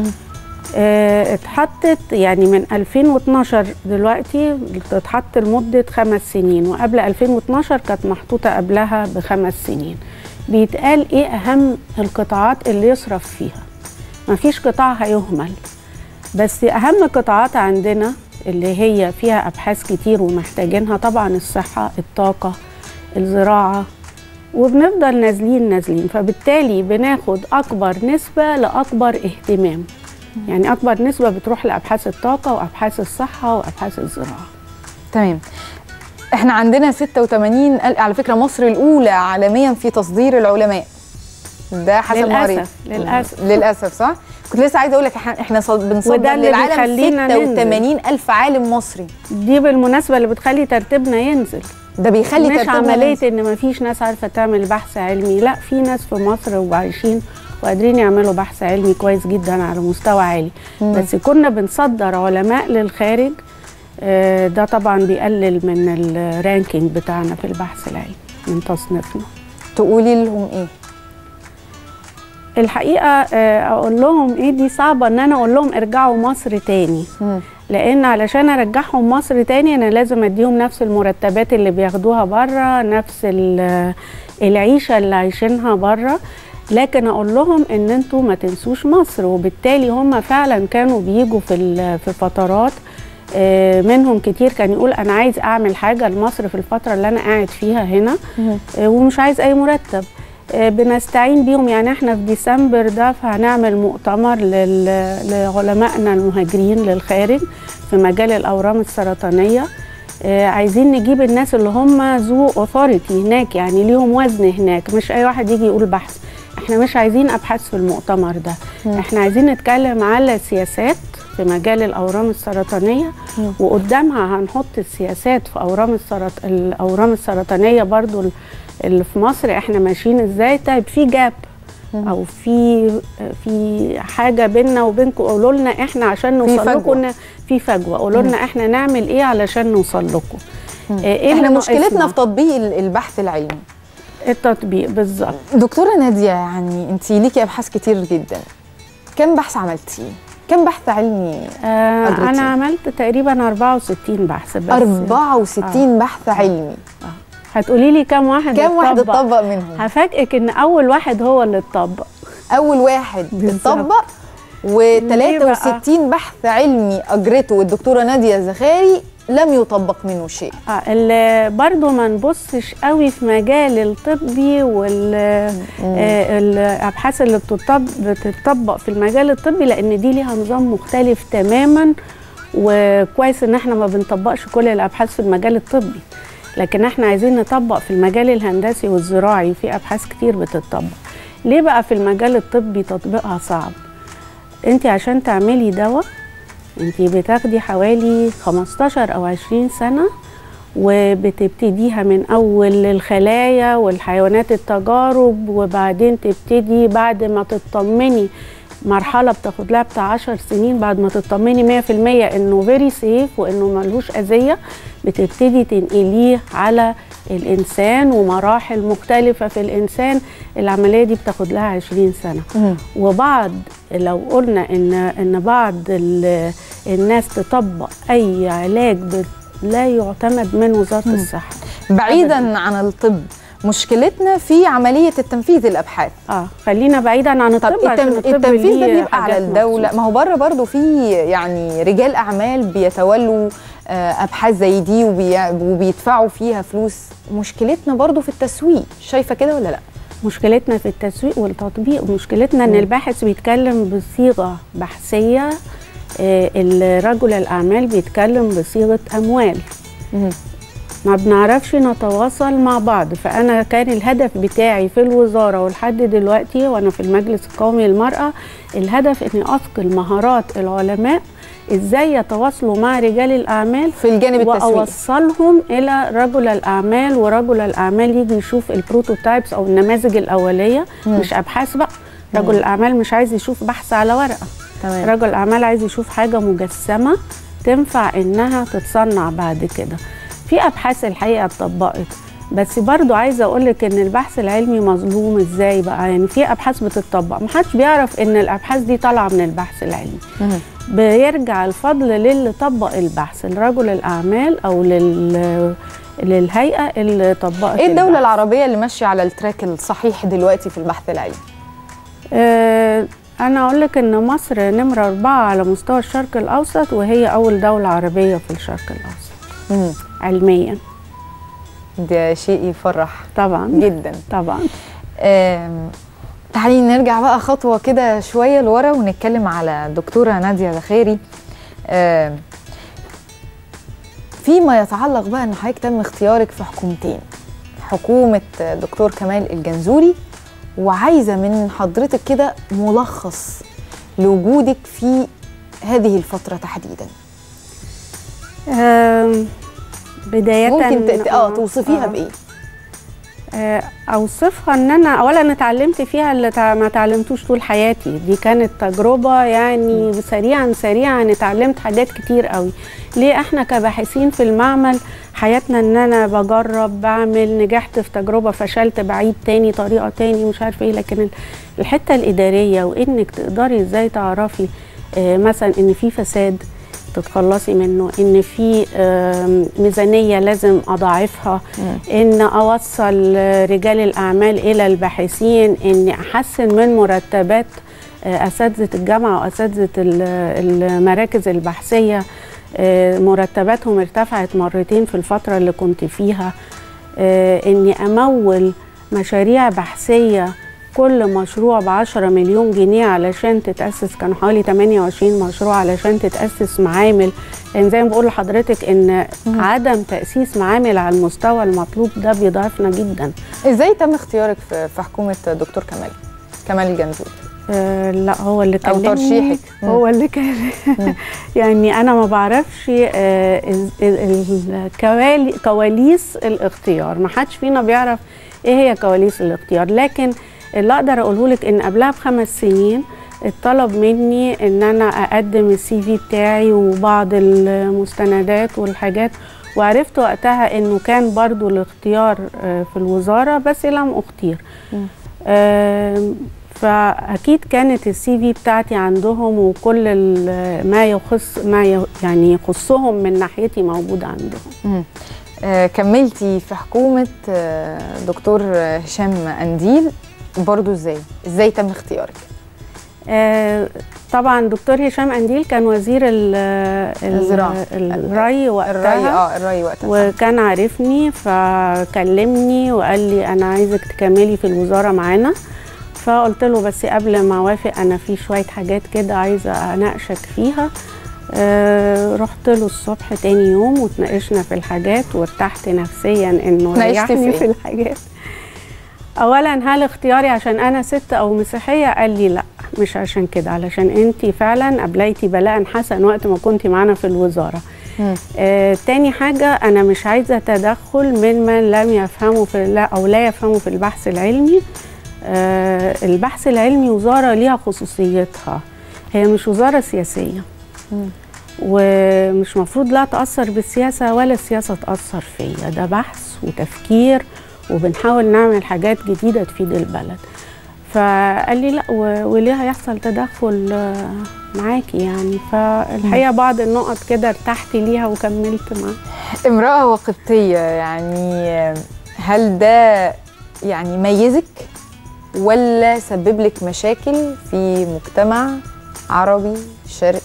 آه، اتحطت يعني من 2012 دلوقتي اتحط لمدة خمس سنين وقبل 2012 كانت محطوطة قبلها بخمس سنين بيتقال ايه أهم القطاعات اللي يصرف فيها مفيش قطاع هيهمل بس أهم قطاعات عندنا اللي هي فيها أبحاث كتير ومحتاجينها طبعا الصحة الطاقة الزراعة وبنفضل نازلين نازلين فبالتالي بناخد أكبر نسبة لأكبر اهتمام يعني أكبر نسبة بتروح لأبحاث الطاقة وأبحاث الصحة وأبحاث الزراعة تمام احنا عندنا 86 ال- على فكره مصر الاولى عالميا في تصدير العلماء ده حسب ما للأسف، قريت. للأسف. للاسف صح كنت لسه عايزه اقول لك احنا احنا صد- بنصدر وده اللي للعالم بيخلينا 86 الف عالم مصري دي بالمناسبة اللي بتخلي ترتيبنا ينزل ده بيخلي مش ترتيبنا عملية ينزل. إن مفيش ناس عارفة تعمل بحث علمي لا في ناس في مصر وعايشين وقادرين يعملوا بحث علمي كويس جدا على مستوى عالي بس كنا بنصدر علماء للخارج آه، ده طبعا بيقلل من الرانكينج بتاعنا في البحث العلمي من تصنيفنا تقولي لهم ايه الحقيقه آه، اقول لهم ايه دي صعبه ان انا اقول لهم ارجعوا مصر تاني مم. لان علشان ارجعهم مصر تاني انا لازم اديهم نفس المرتبات اللي بياخدوها بره نفس ال- العيشه اللي عايشينها بره لكن اقول لهم ان انتوا ما تنسوش مصر وبالتالي هم فعلا كانوا بيجوا في ال- في فترات آه، منهم كتير كان يقول انا عايز اعمل حاجه لمصر في الفتره اللي انا قاعد فيها هنا آه، ومش عايز اي مرتب آه، بنستعين بيهم يعني احنا في ديسمبر ده فهنعمل مؤتمر لل- لعلمائنا المهاجرين للخارج في مجال الاورام السرطانيه آه، عايزين نجيب الناس اللي هم ذو اوثوريتي هناك يعني ليهم وزن هناك مش اي واحد يجي يقول بحث احنا مش عايزين ابحاث في المؤتمر ده احنا عايزين نتكلم على سياسات في مجال الاورام السرطانيه وقدامها هنحط السياسات في اورام السرط... الاورام السرطانيه برضو ال- اللي في مصر احنا ماشيين ازاي طيب في جاب او في في حاجه بيننا وبينكم قولوا لنا احنا عشان نوصل فجوة. لكم ن- في فجوه قولوا لنا احنا نعمل ايه علشان نوصل لكم ايه احنا اللي مشكلتنا ناقصنا؟ في تطبيق ال- البحث العلمي التطبيق بالظبط دكتوره ناديه يعني انت ليكي ابحاث كتير جدا كم بحث عملتيه كم بحث علمي آه قدرتي. انا عملت تقريبا 64 بحث بس 64 بحث علمي هتقولي لي كم واحد كم واحد اتطبق؟ اتطبق منهم هفاجئك ان اول واحد هو اللي اتطبق اول واحد بالظبط. اتطبق و63 بحث علمي اجرته الدكتوره ناديه زخاري لم يطبق منه شيء آه اللي برضو ما نبصش قوي في مجال الطبي والابحاث اللي بتطبق, بتطبق في المجال الطبي لان دي ليها نظام مختلف تماما وكويس ان احنا ما بنطبقش كل الابحاث في المجال الطبي لكن احنا عايزين نطبق في المجال الهندسي والزراعي في ابحاث كتير بتطبق ليه بقى في المجال الطبي تطبيقها صعب انت عشان تعملي دواء انت بتاخدي حوالي 15 او 20 سنه وبتبتديها من اول الخلايا والحيوانات التجارب وبعدين تبتدي بعد ما تطمني مرحله بتاخد لها بتاع 10 سنين بعد ما تطمني 100% انه فيري سيف وانه ملهوش اذيه بتبتدي تنقليه على الانسان ومراحل مختلفه في الانسان العمليه دي بتاخد لها 20 سنه وبعض لو قلنا ان ان بعض ال- الناس تطبق اي علاج ب- لا يعتمد من وزاره الصحه بعيدا عن الطب مشكلتنا في عمليه التنفيذ الابحاث اه خلينا بعيدا عن طب الطب عشان التم... الطب التنفيذ ده ليه بيبقى على حاجات الدوله مخصوصة. ما هو بره برضو في يعني رجال اعمال بيتولوا آه، ابحاث زي دي وبي... وبيدفعوا فيها فلوس مشكلتنا برضو في التسويق شايفه كده ولا لا مشكلتنا في التسويق والتطبيق مشكلتنا ان الباحث بيتكلم بصيغه بحثيه آه، الرجل الاعمال بيتكلم بصيغه اموال ما بنعرفش نتواصل مع بعض فانا كان الهدف بتاعي في الوزاره ولحد دلوقتي وانا في المجلس القومي للمراه الهدف اني اثقل مهارات العلماء ازاي يتواصلوا مع رجال الاعمال في الجانب التسويقي واوصلهم الى رجل الاعمال ورجل الاعمال يجي يشوف البروتوتايبس او النماذج الاوليه مش ابحاث بقى رجل الاعمال مش عايز يشوف بحث على ورقه تمام. رجل الاعمال عايز يشوف حاجه مجسمه تنفع انها تتصنع بعد كده في ابحاث الحقيقه اتطبقت بس برضو عايزه اقول لك ان البحث العلمي مظلوم ازاي بقى يعني في ابحاث بتطبق محدش بيعرف ان الابحاث دي طالعه من البحث العلمي بيرجع الفضل للي طبق البحث لرجل الاعمال او لل للهيئه اللي طبقت ايه الدوله البحث. العربيه اللي ماشيه على التراك الصحيح دلوقتي في البحث العلمي آه، أنا أقول لك إن مصر نمرة أربعة على مستوى الشرق الأوسط وهي أول دولة عربية في الشرق الأوسط مم. علميا ده شيء يفرح طبعا جدا طبعا آم، تعالي نرجع بقى خطوة كده شوية لورا ونتكلم على الدكتورة نادية زخيري آم، فيما يتعلق بقى ان حضرتك تم اختيارك في حكومتين حكومة دكتور كمال الجنزوري وعايزة من حضرتك كده ملخص لوجودك في هذه الفترة تحديدا آم، بداية ممكن ت- اه توصفيها آه. بايه آه، اوصفها ان انا اولا اتعلمت فيها اللي تع- ما اتعلمتوش طول حياتي دي كانت تجربه يعني سريعا سريعا اتعلمت حاجات كتير قوي ليه احنا كباحثين في المعمل حياتنا ان انا بجرب بعمل نجحت في تجربه فشلت بعيد تاني طريقه تاني مش عارفه ايه لكن ال- الحته الاداريه وانك تقدري ازاي تعرفي آه، مثلا ان في فساد تتخلصي منه ان في آم، ميزانيه لازم اضاعفها ان اوصل آه، رجال الاعمال الى الباحثين ان احسن من مرتبات آه، اساتذه الجامعه واساتذه ال- المراكز البحثيه آه، مرتباتهم ارتفعت مرتين في الفتره اللي كنت فيها آه، اني امول مشاريع بحثيه كل مشروع ب 10 مليون جنيه علشان تتاسس كانوا حوالي 28 مشروع علشان تتاسس معامل لان زي ما بقول لحضرتك ان عدم تاسيس معامل على المستوى المطلوب ده بيضعفنا جدا ازاي تم اختيارك في في حكومه دكتور كمال كمال الجنزوري آه لا هو اللي أو كلمني ترشيحك. مم. هو اللي كان يعني انا ما بعرفش آه ال- ال- الكوالي- كواليس الاختيار ما حدش فينا بيعرف ايه هي كواليس الاختيار لكن اللي اقدر اقوله لك ان قبلها بخمس سنين اتطلب مني ان انا اقدم السي في بتاعي وبعض المستندات والحاجات وعرفت وقتها انه كان برضو الاختيار آه، في الوزاره بس لم اختير آم، فاكيد كانت السي في بتاعتي عندهم وكل ال- ما يخص ما ي- يعني يخصهم من ناحيتي موجود عندهم آه، كملتي في حكومه آه، دكتور هشام انديل برضو ازاي ازاي تم اختيارك آه، طبعا دكتور هشام انديل كان وزير ال- ال- الزراعة. الري وقتها الري اه الري وقتها وكان عارفني فكلمني وقال لي انا عايزك تكملي في الوزاره معانا فقلت له بس قبل ما اوافق انا في شويه حاجات كده عايزه اناقشك فيها آه رحت له الصبح تاني يوم وتناقشنا في الحاجات وارتحت نفسيا انه اتناقشتي في ريحني إيه؟ في الحاجات اولا هل اختياري عشان انا ست او مسيحيه قال لي لا مش عشان كده علشان انت فعلا قبليتي بلاء حسن وقت ما كنت معانا في الوزاره آه تاني حاجة أنا مش عايزة تدخل من من لم يفهموا في لا أو لا يفهموا في البحث العلمي آه البحث العلمي وزارة ليها خصوصيتها هي مش وزارة سياسية ومش مفروض لا تأثر بالسياسة ولا السياسة تأثر فيا ده بحث وتفكير وبنحاول نعمل حاجات جديدة تفيد البلد فقال لي لا و- وليه هيحصل تدخل آه، معاكي يعني فالحقيقة بعض النقط كده ارتحت ليها وكملت معاه امرأة وقبطية يعني هل ده يعني ميزك ولا سبب لك مشاكل في مجتمع عربي شرقي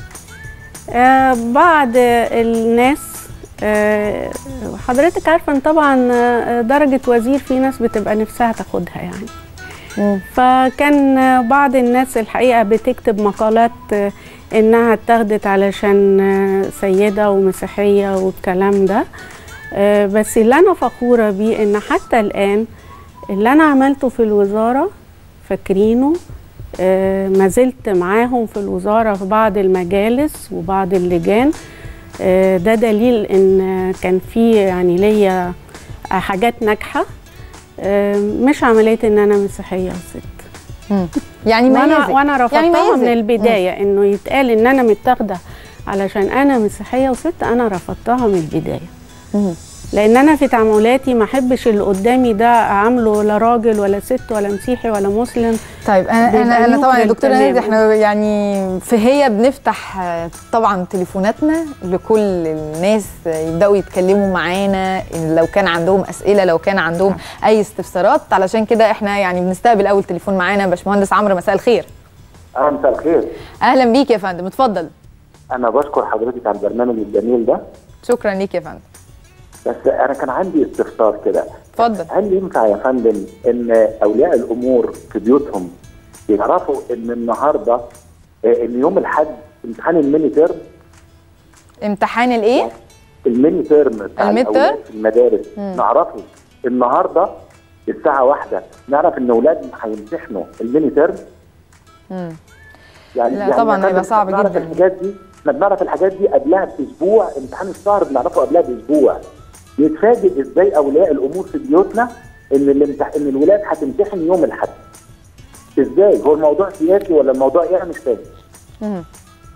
آه بعض الناس آه حضرتك عارفة ان طبعا آه، درجة وزير في ناس بتبقى نفسها تاخدها يعني فكان آه، بعض الناس الحقيقة بتكتب مقالات آه، انها اتاخدت علشان آه، سيدة ومسيحية والكلام ده آه، بس اللي انا فخورة بيه ان حتى الان اللي انا عملته في الوزارة فاكرينه آه، ما زلت معاهم في الوزارة في بعض المجالس وبعض اللجان آه، ده دليل ان كان في يعني ليا حاجات ناجحة آه، مش عملية ان انا مسيحية وست يعني وانا ميزك وانا رفضتها يعني من ميزك. البداية انه يتقال ان انا متاخدة علشان انا مسيحية وست انا رفضتها من البداية مم. لان انا في تعاملاتي ما احبش اللي قدامي ده اعامله لا راجل ولا ست ولا مسيحي ولا مسلم طيب انا انا انا بيبقى طبعا يا neutral دكتوره نادي تماماً. احنا يعني في هي بنفتح آه، طبعا تليفوناتنا لكل الناس آه، يبداوا يتكلموا معانا إن لو كان عندهم اسئله لو كان عندهم اي استفسارات علشان كده احنا يعني بنستقبل اول تليفون معانا باشمهندس عمرو مساء الخير أهلا مساء الخير اهلا بيك يا فندم اتفضل أنا بشكر حضرتك على البرنامج الجميل ده شكرا ليك يا فندم بس أنا كان عندي استفسار كده اتفضل هل ينفع يا فندم إن أولياء الأمور في بيوتهم يعرفوا إن النهاردة آه، إن يوم الحد امتحان الميني تيرم امتحان الايه الميني تيرم بتاع الميد الأولاد تيرم؟ في المدارس مم. نعرفه النهاردة الساعة واحدة نعرف إن أولادنا هيمتحنوا الميني تيرم مم. يعني لا، يعني طبعاً يا فندم هيبقى صعب إحنا بنعرف جداً. الحاجات دي احنا بنعرف الحاجات دي قبلها باسبوع امتحان الشهر بنعرفه قبلها باسبوع يتفاجئ ازاي اولياء الامور في بيوتنا ان الامتح... ان الولاد هتمتحن يوم الاحد ازاي هو الموضوع سياسي ولا الموضوع ايه انا مش فاهم مم.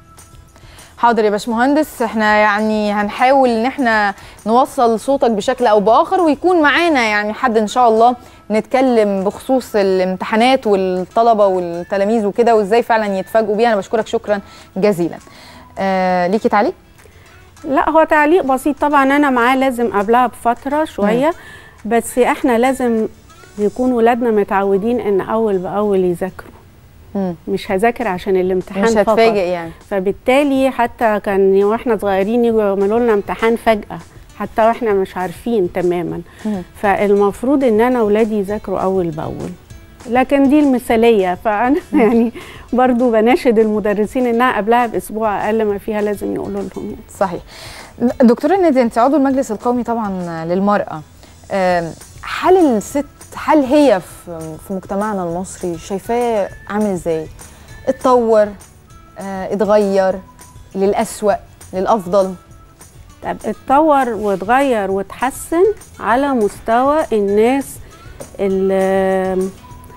حاضر يا باشمهندس احنا يعني هنحاول ان احنا نوصل صوتك بشكل او باخر ويكون معانا يعني حد ان شاء الله نتكلم بخصوص الامتحانات والطلبه والتلاميذ وكده وازاي فعلا يتفاجئوا بيها انا بشكرك شكرا جزيلا آه ليكي تعليق لا هو تعليق بسيط طبعا انا معاه لازم قبلها بفتره شويه بس احنا لازم يكون ولادنا متعودين ان اول باول يذاكروا مم. مش هذاكر عشان الامتحان مش فقط. هتفاجئ يعني فبالتالي حتى كان واحنا صغيرين يجوا يعملوا لنا امتحان فجأة حتى واحنا مش عارفين تماما مم. فالمفروض ان انا اولادي يذاكروا اول باول لكن دي المثالية فأنا يعني برضو بناشد المدرسين إنها قبلها بأسبوع أقل ما فيها لازم يقولوا لهم يعني. صحيح دكتورة نادية انت عضو المجلس القومي طبعا للمرأة آم، هل الست هل هي في في مجتمعنا المصري شايفاه عامل ازاي؟ اتطور آه، اتغير للأسوأ للأفضل طب اتطور واتغير واتحسن على مستوى الناس ال-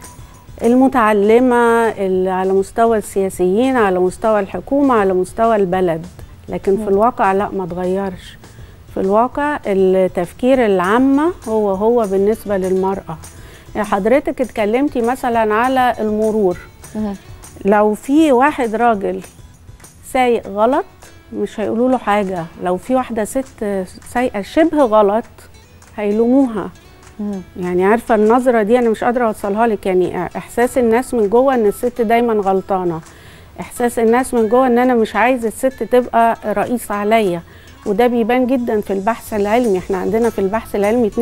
المتعلمة ال- على مستوى السياسيين على مستوى الحكومة على مستوى البلد لكن في الواقع لا ما اتغيرش في الواقع التفكير العامة هو هو بالنسبة للمرأة يعني حضرتك اتكلمتي مثلا على المرور لو في واحد راجل سايق غلط مش هيقولوا له حاجة لو في واحدة ست سايقة شبه غلط هيلوموها يعني عارفة النظرة دي أنا مش قادرة أوصلها لك يعني إحساس الناس من جوه إن الست دايما غلطانة إحساس الناس من جوه إن أنا مش عايزة الست تبقى رئيس عليا وده بيبان جدا في البحث العلمي احنا عندنا في البحث العلمي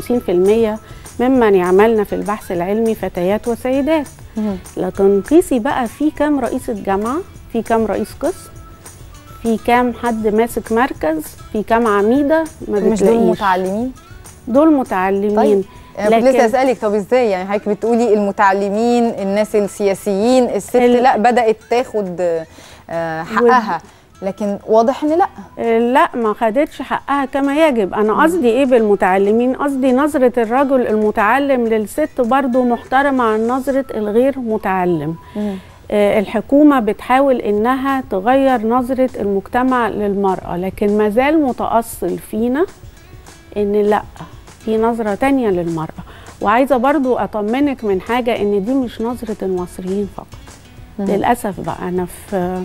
52% ممن يعملن في البحث العلمي فتيات وسيدات لكن قيسي بقى في كام رئيسة جامعة في كام رئيس قسم في كام حد ماسك مركز في كام عميدة ما مش دول بتلاقيش متعلمين؟ دول متعلمين طيب أنا كنت لسه اسالك طب ازاي يعني حضرتك بتقولي المتعلمين الناس السياسيين الست ال- لا بدات تاخد آه، حقها لكن واضح ان لا آه، لا ما خدتش حقها كما يجب انا قصدي ايه بالمتعلمين قصدي نظرة الرجل المتعلم للست برضو محترمة عن نظرة الغير متعلم آه، الحكومة بتحاول انها تغير نظرة المجتمع للمرأة لكن ما زال متأصل فينا ان لا في نظرة تانية للمرأة وعايزة برضو اطمنك من حاجة ان دي مش نظرة المصريين فقط للأسف بقى أنا في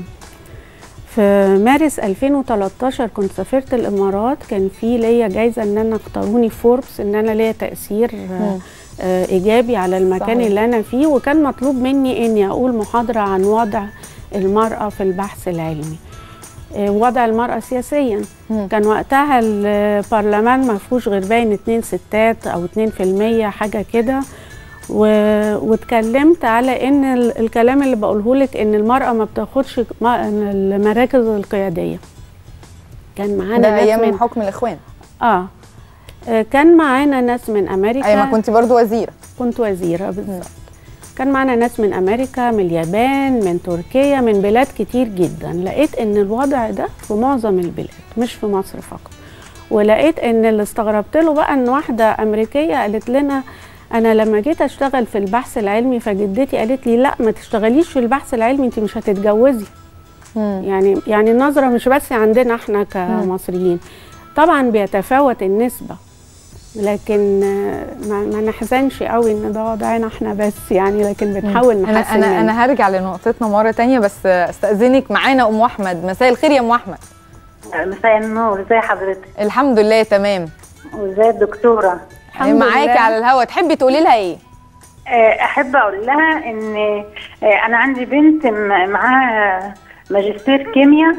في مارس 2013 كنت سافرت الإمارات كان في ليا جايزة إن أنا اختاروني فوربس إن أنا ليا تأثير آه، آه، إيجابي على المكان صحيح. اللي أنا فيه وكان مطلوب مني إني أقول محاضرة عن وضع المرأة في البحث العلمي آه، وضع المرأة سياسيا مم. كان وقتها البرلمان ما فيهوش غير باين اتنين ستات أو اتنين في المية حاجة كده و... واتكلمت على ان ال- الكلام اللي بقوله لك ان المراه ما بتاخدش ما- المراكز القياديه كان معانا ده ناس ايام من حكم الاخوان اه آه، كان معانا ناس من امريكا ايام ما كنت برضو وزيره كنت وزيره بالظبط كان معانا ناس من امريكا من اليابان من تركيا من بلاد كتير جدا لقيت ان الوضع ده في معظم البلاد مش في مصر فقط ولقيت ان اللي استغربت له بقى ان واحده امريكيه قالت لنا انا لما جيت اشتغل في البحث العلمي فجدتي قالت لي لا ما تشتغليش في البحث العلمي انت مش هتتجوزي يعني يعني النظره مش بس عندنا احنا كمصريين طبعا بيتفاوت النسبه لكن آه، ما, ما نحزنش قوي ان ده وضعنا احنا بس يعني لكن بنحاول انا نحسن انا منه. انا هرجع لنقطتنا مره تانية بس استاذنك معانا ام احمد مساء الخير يا ام احمد مساء النور ازي حضرتك الحمد لله تمام وازي الدكتوره الحمد معاكي لله. على الهوا تحبي تقولي لها ايه آه، احب اقول لها ان آه، انا عندي بنت م- معاها ماجستير كيمياء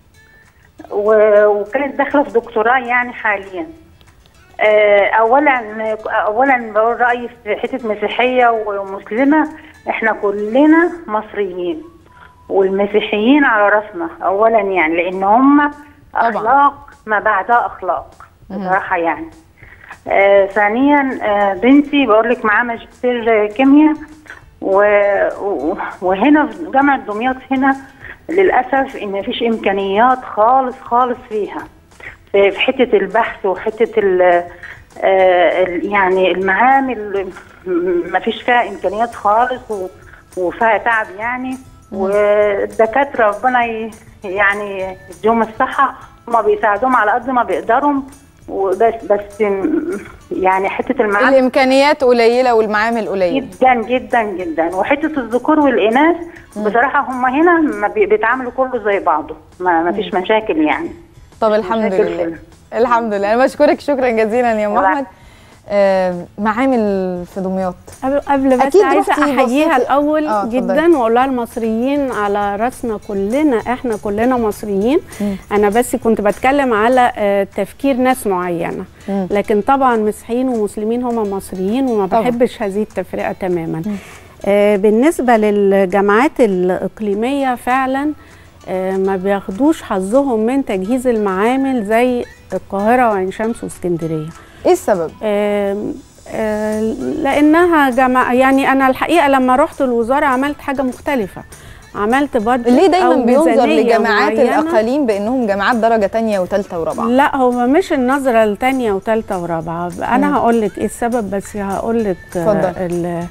و- وكانت داخله في دكتوراه يعني حاليا آه، اولا اولا بقول رايي في حته مسيحيه ومسلمه احنا كلنا مصريين والمسيحيين على راسنا اولا يعني لان هم اخلاق ما بعدها اخلاق بصراحه يعني آه ثانيا آه بنتي بقول لك معاها ماجستير كيمياء و- و- وهنا في جامعه دمياط هنا للاسف ان مفيش امكانيات خالص خالص فيها في في حته البحث وحته ال- آه، ال- يعني المعامل ما فيش فيها امكانيات خالص و- وفيها تعب يعني والدكاتره ربنا ي- يعني يديهم الصحه هما بيساعدوهم على قد ما بيقدروا وبس بس م- يعني حته المعامل الامكانيات قليله والمعامل قليل جدا جدا جدا وحته الذكور والاناث بصراحه هم هنا ما بي- بيتعاملوا كله زي بعضه ما, ما فيش مشاكل يعني طب الحمد مشاكل لله هنا. الحمد لله انا بشكرك شكرا جزيلا يا ام العفو. احمد آه، معامل في دمياط قبل قبل بس أكيد عايزه رحتي احييها بصيتي- الاول آه، اتفضلي. جدا واقول لها المصريين على راسنا كلنا احنا كلنا مصريين انا بس كنت بتكلم على آه، تفكير ناس معينه مم. لكن طبعا مسيحيين ومسلمين هم مصريين وما طبعاً. بحبش هذه التفرقه تماما آه، بالنسبه للجامعات الاقليميه فعلا آه، ما بياخدوش حظهم من تجهيز المعامل زي القاهره وعين شمس واسكندريه ايه السبب آم، آه، لانها جماعة يعني انا الحقيقه لما رحت الوزاره عملت حاجه مختلفه عملت بادجت ليه دايما أو بينظر ميزانية لجامعات معينة. الاقاليم بانهم جامعات درجه تانية وثالثه ورابعه لا هو مش النظره الثانيه وثالثه ورابعه انا هقول لك ايه السبب بس هقول لك اتفضل.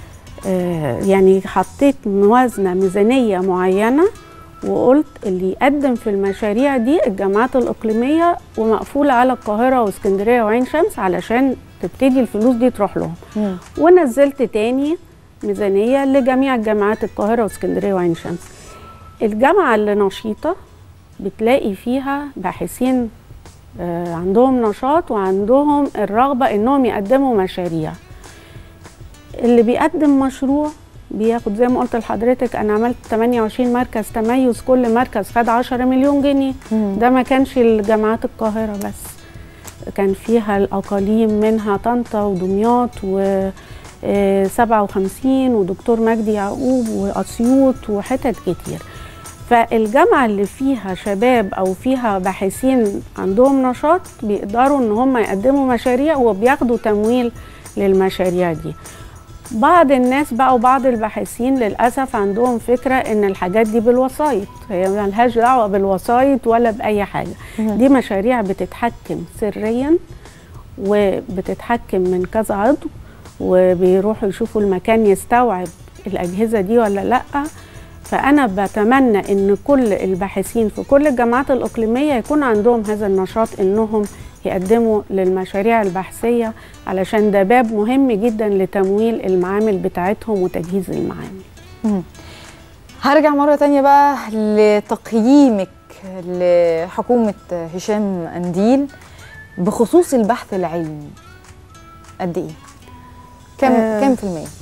يعني حطيت موازنه ميزانيه معينه وقلت اللي يقدم في المشاريع دي الجامعات الاقليميه ومقفوله على القاهره واسكندريه وعين شمس علشان تبتدي الفلوس دي تروح لهم مم. ونزلت تاني ميزانيه لجميع الجامعات القاهره واسكندريه وعين شمس الجامعه اللي نشيطه بتلاقي فيها باحثين آه، عندهم نشاط وعندهم الرغبه انهم يقدموا مشاريع اللي بيقدم مشروع بياخد زي ما قلت لحضرتك انا عملت 28 مركز تميز كل مركز خد 10 مليون جنيه مم. ده ما كانش الجامعات القاهره بس كان فيها الاقاليم منها طنطا ودمياط و آه، 57 ودكتور مجدي يعقوب واسيوط وحتت كتير فالجامعه اللي فيها شباب او فيها باحثين عندهم نشاط بيقدروا ان هم يقدموا مشاريع وبياخدوا تمويل للمشاريع دي بعض الناس بقى وبعض الباحثين للاسف عندهم فكره ان الحاجات دي بالوسايط هي ملهاش دعوه بالوسايط ولا باي حاجه دي مشاريع بتتحكم سريا وبتتحكم من كذا عضو وبيروحوا يشوفوا المكان يستوعب الاجهزه دي ولا لا فانا بتمنى ان كل الباحثين في كل الجامعات الاقليميه يكون عندهم هذا النشاط انهم يقدموا للمشاريع البحثيه علشان ده باب مهم جدا لتمويل المعامل بتاعتهم وتجهيز المعامل هرجع مرة تانية بقى لتقييمك لحكومة هشام أنديل بخصوص البحث العلمي قد إيه؟ كم آه. كم في المية؟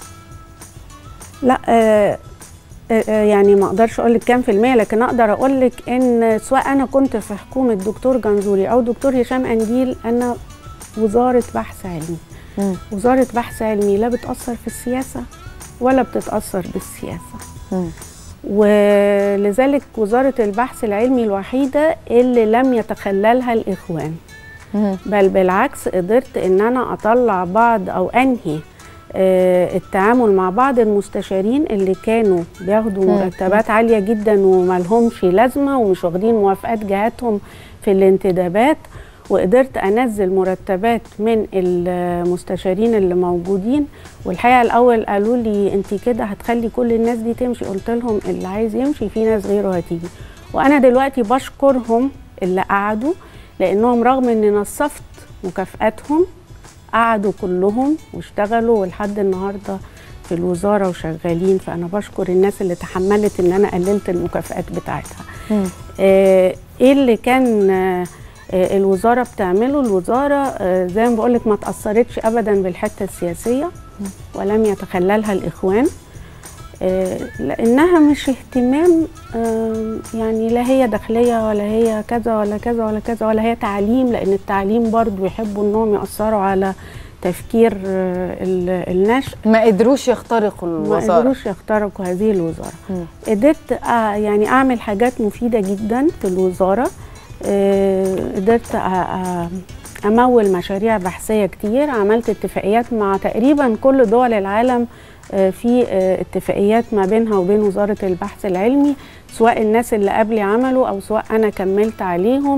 لا آه آه، آه، يعني ما اقدرش اقول لك كام في المية لكن اقدر اقول لك ان سواء انا كنت في حكومة دكتور جنزوري او دكتور هشام انديل انا وزارة بحث علمي مم. وزارة بحث علمي لا بتأثر في السياسة ولا بتتأثر بالسياسة مم. ولذلك وزارة البحث العلمي الوحيدة اللي لم يتخللها الإخوان مم. بل بالعكس قدرت ان انا اطلع بعض او انهي آه، التعامل مع بعض المستشارين اللي كانوا بياخدوا مم. مرتبات عالية جدا وملهمش لازمة ومش واخدين موافقات جهاتهم في الانتدابات وقدرت انزل مرتبات من المستشارين اللي موجودين والحقيقه الاول قالوا لي انت كده هتخلي كل الناس دي تمشي قلت لهم اللي عايز يمشي في ناس غيره هتيجي وانا دلوقتي بشكرهم اللي قعدوا لانهم رغم اني نصفت مكافاتهم قعدوا كلهم واشتغلوا ولحد النهارده في الوزاره وشغالين فانا بشكر الناس اللي تحملت ان انا قللت المكافئات بتاعتها مم. آه، ايه اللي كان آه، آه، الوزاره بتعمله الوزاره آه، زي ما بقول لك ما تاثرتش ابدا بالحته السياسيه ولم يتخللها الاخوان آه، لانها مش اهتمام آه، يعني لا هي داخليه ولا هي كذا ولا كذا ولا كذا ولا هي تعليم لان التعليم برضو يحبوا انهم ياثروا على تفكير آه، ال- النشء ما قدروش يخترقوا ما الوزارة قدروش يخترقوا هذه الوزاره مم. قدرت آه يعني اعمل حاجات مفيده جدا في الوزاره آه قدرت أ- أ- امول مشاريع بحثيه كتير عملت اتفاقيات مع تقريبا كل دول العالم آه في آه اتفاقيات ما بينها وبين وزاره البحث العلمي سواء الناس اللي قبلي عملوا او سواء انا كملت عليهم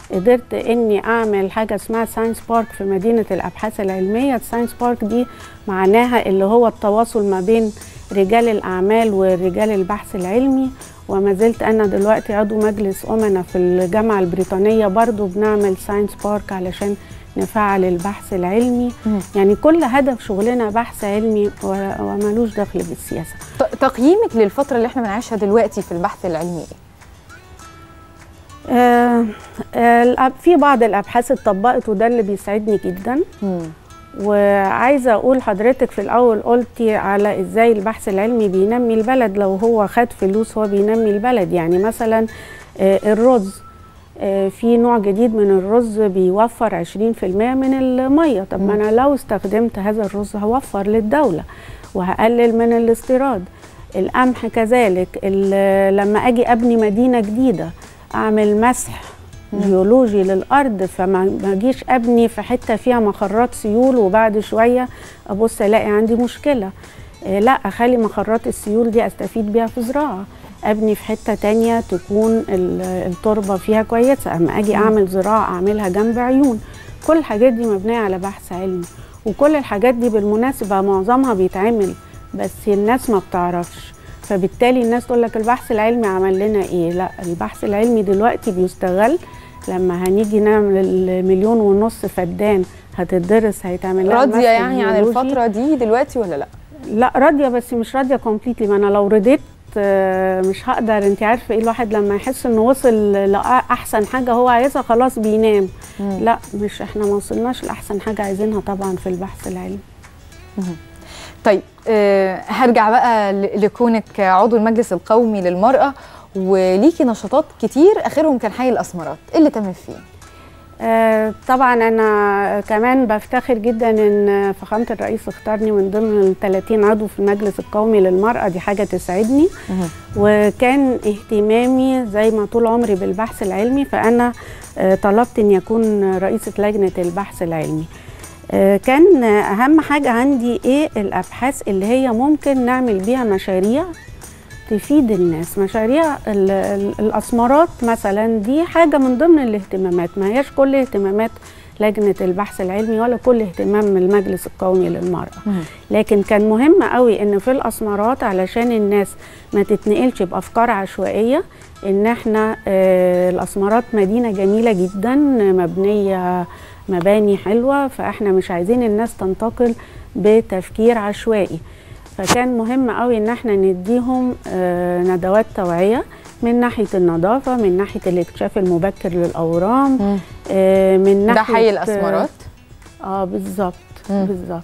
قدرت اني اعمل حاجه اسمها ساينس بارك في مدينه الابحاث العلميه الساينس بارك دي معناها اللي هو التواصل ما بين رجال الاعمال ورجال البحث العلمي وما زلت انا دلوقتي عضو مجلس امنا في الجامعه البريطانيه برضو بنعمل ساينس بارك علشان نفعل البحث العلمي مم. يعني كل هدف شغلنا بحث علمي و- وملوش دخل بالسياسه ت- تقييمك للفتره اللي احنا بنعيشها دلوقتي في البحث العلمي ايه آه آه الأب- في بعض الابحاث اتطبقت وده اللي بيسعدني جدا مم. وعايزه اقول حضرتك في الاول قلتي على ازاي البحث العلمي بينمي البلد لو هو خد فلوس هو بينمي البلد يعني مثلا آه، الرز آه، في نوع جديد من الرز بيوفر 20% من الميه طب ما انا لو استخدمت هذا الرز هوفر للدوله وهقلل من الاستيراد القمح كذلك ال- لما اجي ابني مدينه جديده اعمل مسح جيولوجي للارض فما ما اجيش ابني في حته فيها مخرات سيول وبعد شويه ابص الاقي عندي مشكله آه، لا اخلي مخرات السيول دي استفيد بيها في زراعه ابني في حته تانية تكون ال- التربه فيها كويسه اما اجي اعمل زراعه اعملها جنب عيون كل الحاجات دي مبنيه على بحث علمي وكل الحاجات دي بالمناسبه معظمها بيتعمل بس الناس ما بتعرفش فبالتالي الناس تقول لك البحث العلمي عمل لنا ايه لا البحث العلمي دلوقتي بيستغل لما هنيجي نعمل المليون ونص فدان هتدرس هيتعمل لها راضيه مسح يعني عن جيولوجي. الفتره دي دلوقتي ولا لا لا راضيه بس مش راضيه كومبليتلي ما انا لو رضيت آه، مش هقدر انت عارفه ايه الواحد لما يحس انه وصل لاحسن حاجه هو عايزها خلاص بينام مم. لا مش احنا ما وصلناش لاحسن حاجه عايزينها طبعا في البحث العلمي طيب آه، هرجع بقى ل- لكونك عضو المجلس القومي للمرأة وليكي نشاطات كتير آخرهم كان حي الأسمرات إيه اللي تم فيه؟ آه، طبعا انا كمان بفتخر جدا ان فخامه الرئيس اختارني من ضمن ال 30 عضو في المجلس القومي للمراه دي حاجه تسعدني وكان اهتمامي زي ما طول عمري بالبحث العلمي فانا آه، طلبت ان يكون رئيسه لجنه البحث العلمي آه، كان اهم حاجه عندي ايه الابحاث اللي هي ممكن نعمل بيها مشاريع تفيد الناس مشاريع ال- ال- الاسمرات مثلا دي حاجه من ضمن الاهتمامات ما هياش كل اهتمامات لجنه البحث العلمي ولا كل اهتمام المجلس القومي للمراه لكن كان مهم قوي ان في الاسمرات علشان الناس ما تتنقلش بافكار عشوائيه ان احنا آه، الاسمرات مدينه جميله جدا مبنيه مباني حلوه فاحنا مش عايزين الناس تنتقل بتفكير عشوائي فكان مهم قوي ان احنا نديهم آه، ندوات توعيه من ناحيه النظافه من ناحيه الاكتشاف المبكر للاورام آه، من ده ناحيه حي الأسمرات اه بالظبط مم. بالظبط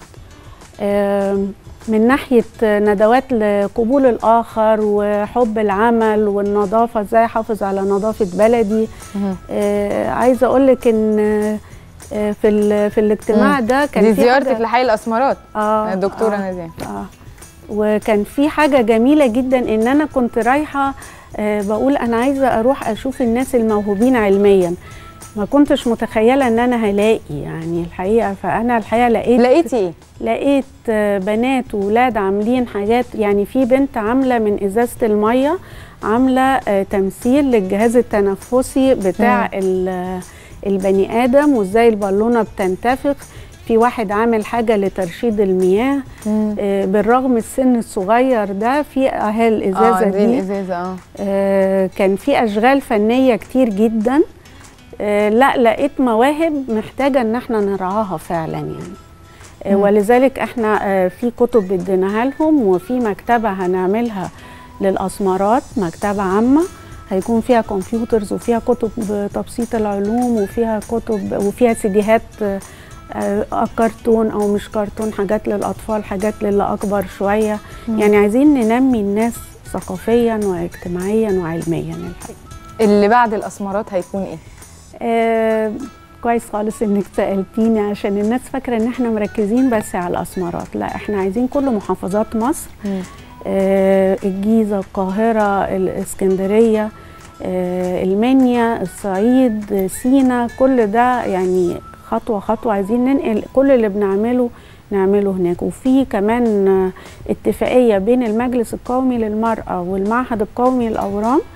آم، من ناحيه ندوات لقبول الاخر وحب العمل والنظافه ازاي احافظ على نظافه بلدي مهم. آه عايزه اقول لك ان آه، في ال- في الاجتماع مم. ده كان دي في زيارتك حاجة- لحي الأسمرات اه الدكتورة آه. نادية اه وكان في حاجه جميله جدا ان انا كنت رايحه آه بقول انا عايزه اروح اشوف الناس الموهوبين علميا ما كنتش متخيله ان انا هلاقي يعني الحقيقه فانا الحقيقه لقيت لقيتي إيه؟ لقيت آه، بنات وولاد عاملين حاجات يعني في بنت عامله من ازازه الميه عامله آه، تمثيل للجهاز التنفسي بتاع ال- البني ادم وازاي البالونه بتنتفخ في واحد عامل حاجه لترشيد المياه آه، بالرغم السن الصغير ده في اهي الازازه آه دي, دي الإزازة آه آه، كان في اشغال فنيه كتير جدا آه، لا لقيت مواهب محتاجه ان احنا نرعاها فعلا يعني آه، مم. ولذلك احنا آه، في كتب اديناها لهم وفي مكتبه هنعملها للاسمرات مكتبه عامه هيكون فيها كمبيوترز وفيها كتب تبسيط العلوم وفيها كتب وفيها سيديهات آه، آه، كرتون او مش كرتون حاجات للاطفال حاجات للي اكبر شويه مم. يعني عايزين ننمي الناس ثقافيا واجتماعيا وعلميا الحقيقه اللي بعد الأسمرات هيكون إيه؟ آه كويس خالص انك سالتيني عشان الناس فاكره ان احنا مركزين بس على الاسمرات لا احنا عايزين كل محافظات مصر مم. آه الجيزه القاهره الاسكندريه آه المنيا الصعيد آه، سينا كل ده يعني خطوه خطوه عايزين ننقل كل اللي بنعمله نعمله هناك وفي كمان آه، اتفاقيه بين المجلس القومي للمراه والمعهد القومي للاورام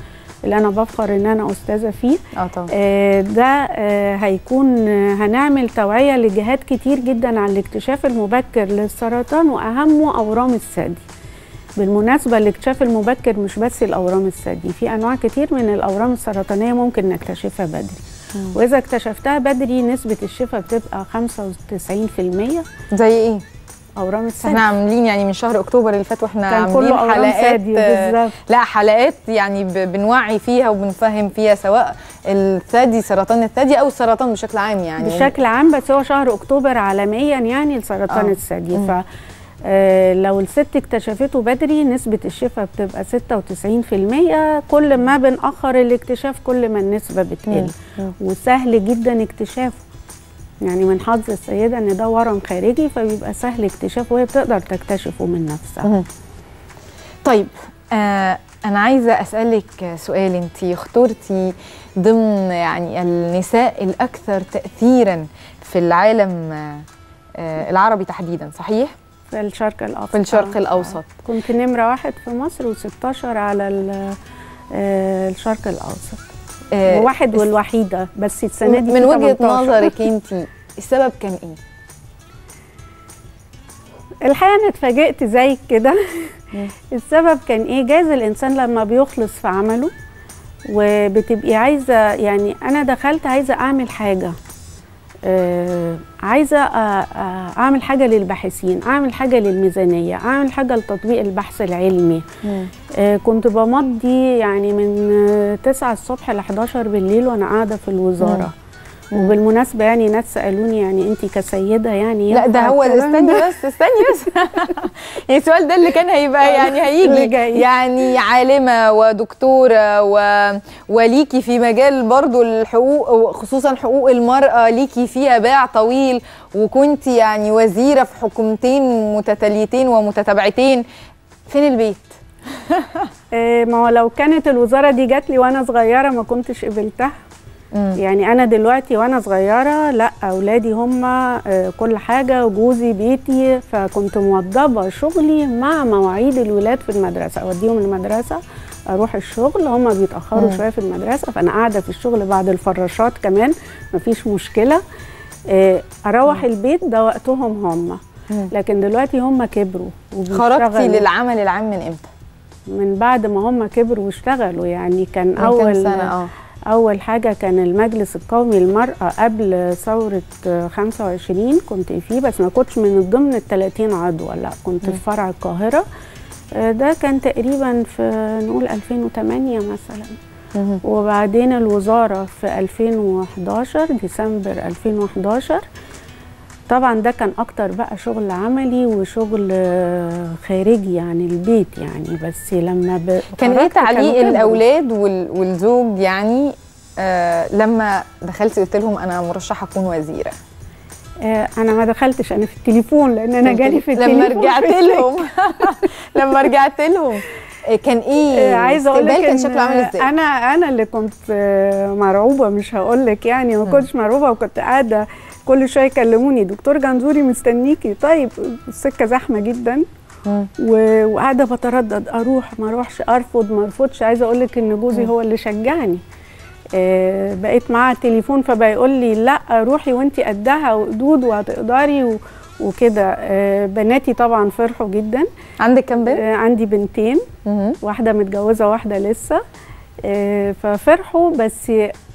اللي انا بفخر ان انا استاذه فيه اه طبعا آه، ده آه، هيكون آه، هنعمل توعية لجهات كتير جدا عن الاكتشاف المبكر للسرطان وأهمه أورام الثدي بالمناسبة الاكتشاف المبكر مش بس الأورام الثدي في أنواع كتير من الأورام السرطانية ممكن نكتشفها بدري وإذا اكتشفتها بدري نسبة الشفاء بتبقى 95% زي ايه أورام الثدي احنا عاملين يعني من شهر اكتوبر اللي فات واحنا كان عاملين كله أورام حلقات ثدي آه، بالظبط لا حلقات يعني ب- بنوعي فيها وبنفهم فيها سواء الثدي سرطان الثدي او السرطان بشكل عام يعني بشكل عام بس هو شهر اكتوبر عالميا يعني لسرطان آه. الثدي ف آه، لو الست اكتشفته بدري نسبة الشفاء بتبقى 96% كل ما بنأخر الاكتشاف كل ما النسبة بتقل وسهل جدا اكتشافه يعني من حظ السيدة ان ده ورم خارجي فبيبقى سهل اكتشافه وهي بتقدر تكتشفه من نفسها مم. طيب آه انا عايزه اسالك سؤال انت اخترتي ضمن يعني النساء الاكثر تاثيرا في العالم آه آه العربي تحديدا صحيح في الشرق الأوسط في الشرق آه. الاوسط كنت نمرة واحد في مصر و16 على ال- آه، الشرق الأوسط آه وواحد والوحيدة بس السنة دي من في وجهه 18. نظرك انت السبب كان ايه الحقيقة أنا اتفاجئت زيك كده السبب كان إيه جايز الإنسان لما بيخلص في عمله وبتبقي عايزة يعني أنا دخلت عايزة أعمل حاجة آه عايزة آه آه أعمل حاجة للباحثين أعمل حاجة للميزانية أعمل حاجة لتطبيق البحث العلمي آه كنت بمضي يعني من آه 9 الصبح ل 11 بالليل وأنا قاعدة في الوزارة وبالمناسبة يعني ناس سألوني يعني أنت كسيدة يعني لا ده ينفع هو الكلام استني ده؟ بس استني بس يعني السؤال ده اللي كان هيبقى يعني اللي هيجي جاي. يعني عالمه ودكتوره و... وليكي في مجال برضو الحقوق وخصوصا حقوق المراه ليكي فيها باع طويل وكنت يعني وزيره في حكومتين متتاليتين ومتتابعتين فين البيت؟ آه، ما هو لو كانت الوزاره دي جات لي وانا صغيره ما كنتش قبلتها يعني انا دلوقتي وانا صغيره لا اولادي هم آه، كل حاجه وجوزي بيتي فكنت موضبه شغلي مع مواعيد الولاد في المدرسه اوديهم المدرسه اروح الشغل هم بيتاخروا مم. شويه في المدرسه فانا قاعده في الشغل بعد الفراشات كمان مفيش مشكله آه، اروح البيت ده وقتهم هم مم. لكن دلوقتي هم كبروا خرجتي وبيشتغلوا. للعمل العام من امتى؟ من بعد ما هم كبروا واشتغلوا يعني كان من كام اول سنه اه اول حاجه كان المجلس القومي للمراه قبل ثوره 25 كنت فيه بس ما كنتش من ضمن ال 30 عضو لا كنت في فرع القاهره آه، ده كان تقريبا في نقول 2008 مثلا مهم. وبعدين الوزاره في 2011 ديسمبر 2011 طبعا ده كان اكتر بقى شغل عملي وشغل آه، خارجي يعني البيت يعني بس لما ب... كان ايه خرجت كانوا تعليق كبروا. الاولاد وال- والزوج يعني آه لما دخلتي قلت لهم انا مرشحه اكون وزيره آه، انا ما دخلتش انا في التليفون لان انا جالي في التليفون لما رجعت في لهم لما رجعت لهم آه، كان ايه آه، عايزه اقول لك الاستقبال كان إن شكله عامل ازاي انا انا اللي كنت آه، مرعوبه مش هقول لك يعني ما كنتش مرعوبه وكنت قاعده كل شويه يكلموني دكتور جنزوري مستنيكي طيب السكه زحمه جدا مم. و- وقاعده بتردد اروح ما اروحش ارفض ما ارفضش عايزه اقول لك ان جوزي هو اللي شجعني آه، بقيت معاه على التليفون فبيقول لي لا روحي وانت قدها وقدود وهتقدري و- وكده آه، بناتي طبعا فرحوا جدا عندك كام بنت؟ آه، عندي بنتين مهم. واحده متجوزه واحده لسه آه، ففرحوا بس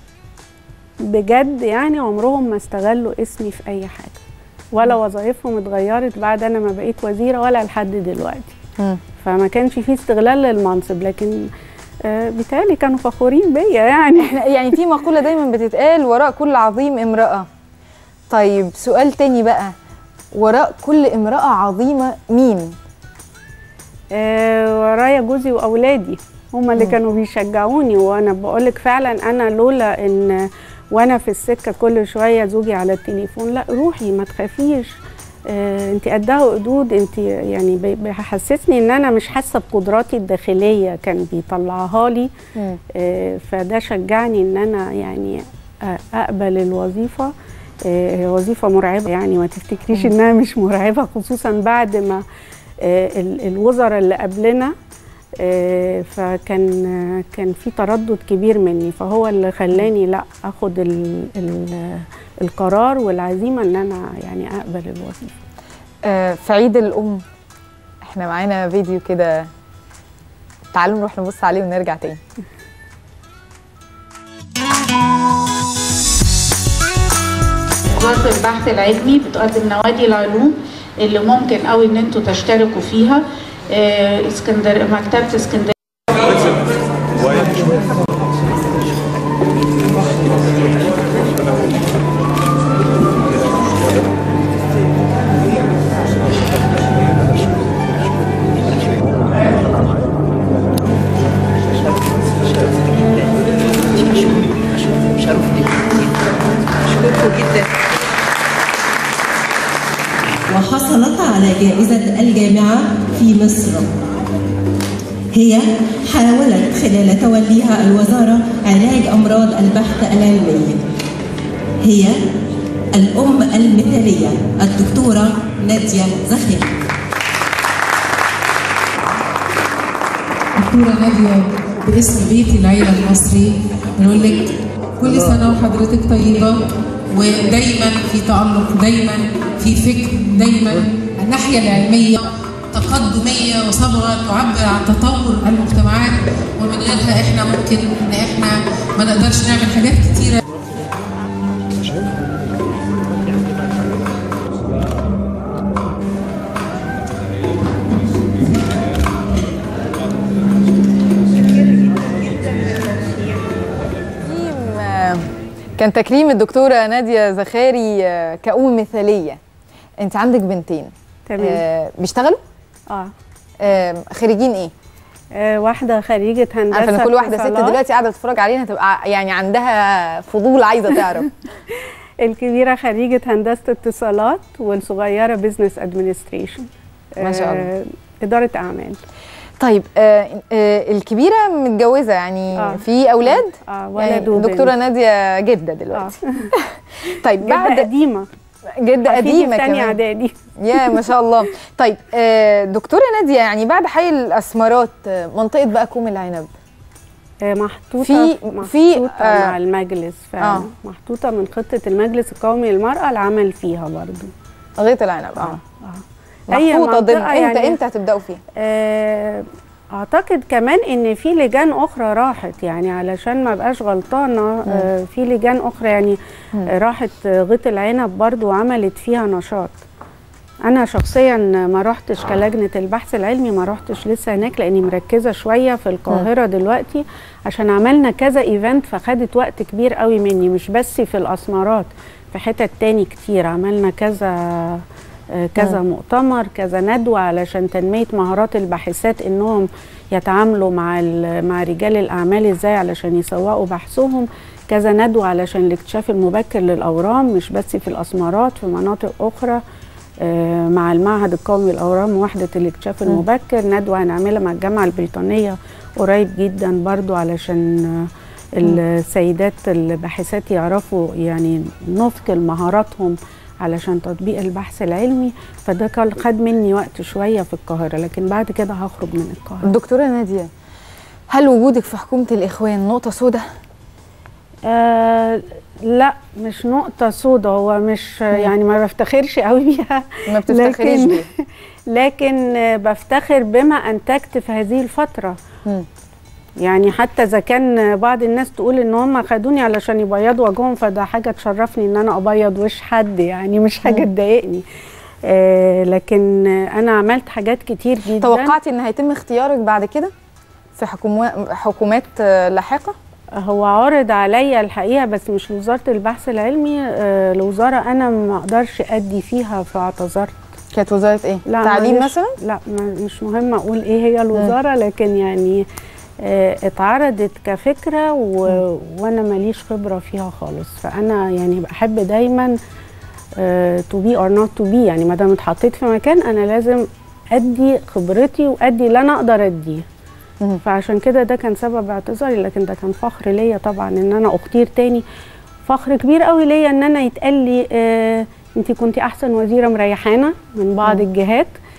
بجد يعني عمرهم ما استغلوا اسمي في اي حاجه ولا وظائفهم اتغيرت بعد انا ما بقيت وزيره ولا لحد دلوقتي مم. فما كانش فيه استغلال للمنصب لكن آه، بالتالي كانوا فخورين بيا يعني احنا يعني في مقوله دايما بتتقال وراء كل عظيم امراه طيب سؤال تاني بقى وراء كل امراه عظيمه مين آه، ورايا جوزي واولادي هما اللي كانوا بيشجعوني وانا بقولك فعلا انا لولا ان وانا في السكه كل شويه زوجي على التليفون لا روحي ما تخافيش آه، انت قدها وقدود انت يعني بي- بيحسسني ان انا مش حاسه بقدراتي الداخليه كان بيطلعها لي مم. آه، فده شجعني ان انا يعني آه، اقبل الوظيفه آه، هي وظيفه مرعبه يعني ما تفتكريش انها مش مرعبه خصوصا بعد ما آه، ال- الوزراء اللي قبلنا آه، فكان آه، كان في تردد كبير مني فهو اللي خلاني لا اخد ال ال القرار والعزيمه ان انا يعني اقبل الوظيفه آه، في عيد الام احنا معانا فيديو كده تعالوا نروح نبص عليه ونرجع تاني وزارة البحث العلمي بتقدم نوادي العلوم اللي ممكن قوي ان انتوا تشتركوا فيها آه، اسكندر مكتبة اسكندرية وحصلت على جائزة الجامعة في مصر هي حاولت خلال توليها الوزارة علاج أمراض البحث العلمي هي الأم المثالية الدكتورة نادية زخير دكتورة نادية باسم بيت العيلة المصري بنقول لك كل سنة وحضرتك طيبة ودايما في تألق دايما في فكر دايما الناحية العلمية تقدمية وصبغة تعبر عن تطور المجتمعات ومن غيرها احنا ممكن ان احنا ما نقدرش نعمل حاجات كتيرة تكريم آه، كان تكريم الدكتوره ناديه زخاري آه، كأم مثاليه انت عندك بنتين تمام. آه، بيشتغلوا اه آه، خريجين ايه آه، واحده خريجه هندسه عارفه ان كل واحده ست اتصالات. دلوقتي قاعده تتفرج علينا تبقى يعني عندها فضول عايزه تعرف الكبيره خريجه هندسه اتصالات والصغيره بزنس ادمنستريشن ما شاء الله. اداره اعمال طيب آه آه الكبيره متجوزه يعني آه. في اولاد اه ولد يعني وبنت. دكتوره ناديه جده دلوقتي طيب جدة بعد قديمه جده حفيدي قديمه في تانية كمان اعدادي يا ما شاء الله طيب آه دكتوره ناديه يعني بعد حي الاسمرات آه، منطقه بقى كوم العنب آه، محطوطه في- محطوطه في، آه، مع المجلس فعلا آه. آه. محطوطه من خطه المجلس القومي للمراه العمل فيها برضو غيط العنب اه أي محطوطه ضمن منطقة امتى يعني- امتى هتبداوا فيها آه، اعتقد كمان ان في لجان اخرى راحت يعني علشان ما بقاش غلطانه آه، في لجان اخرى يعني آه، راحت آه، غيط العنب برضو وعملت فيها نشاط انا شخصيا ما رحتش كلجنه البحث العلمي ما رحتش لسه هناك لاني مركزه شويه في القاهره دلوقتي عشان عملنا كذا ايفنت فخدت وقت كبير قوي مني مش بس في الاسمرات في حتت تاني كتير عملنا كذا آه، كذا مؤتمر كذا ندوه علشان تنميه مهارات الباحثات انهم يتعاملوا مع ال- مع رجال الاعمال ازاي علشان يسوقوا بحثهم كذا ندوه علشان الاكتشاف المبكر للاورام مش بس في الاسمرات في مناطق اخرى آه، مع المعهد القومي للاورام وحده الاكتشاف مم. المبكر ندوه هنعملها مع الجامعه البريطانيه قريب جدا برضو علشان آه، السيدات الباحثات يعرفوا يعني نثقل مهاراتهم علشان تطبيق البحث العلمي فده كان خد مني وقت شويه في القاهره لكن بعد كده هخرج من القاهره دكتوره ناديه هل وجودك في حكومه الاخوان نقطه سوداء آه لا مش نقطة سودة هو مش يعني ما بفتخرش قوي بيها ما بتفتخريش لكن- بيه لكن آه، بفتخر بما أنتجت في هذه الفترة مم. يعني حتى إذا كان بعض الناس تقول إن هم خدوني علشان يبيضوا وجههم فده حاجة تشرفني إن أنا أبيض وش حد يعني مش حاجة مم. تضايقني آه لكن آه، أنا عملت حاجات كتير جدا توقعتي ان هيتم اختيارك بعد كده في حكومات حكومات آه، لاحقه هو عرض عليا الحقيقه بس مش لوزاره البحث العلمي آه، لوزاره انا ما اقدرش ادي فيها فاعتذرت كانت وزاره ايه لا تعليم معلش. مثلا لا ما- مش مهم اقول ايه هي الوزاره لكن يعني آه، اتعرضت كفكره و... وانا ماليش خبره فيها خالص فانا يعني بحب دايما تو بي اور نوت تو بي يعني ما دام اتحطيت في مكان انا لازم ادي خبرتي وادي اللي انا اقدر اديه فعشان كده ده كان سبب اعتذاري لكن ده كان فخر ليا طبعا ان انا اختير تاني فخر كبير قوي ليا ان انا يتقال لي آه انت كنتي احسن وزيره مريحانا من بعض مم. الجهات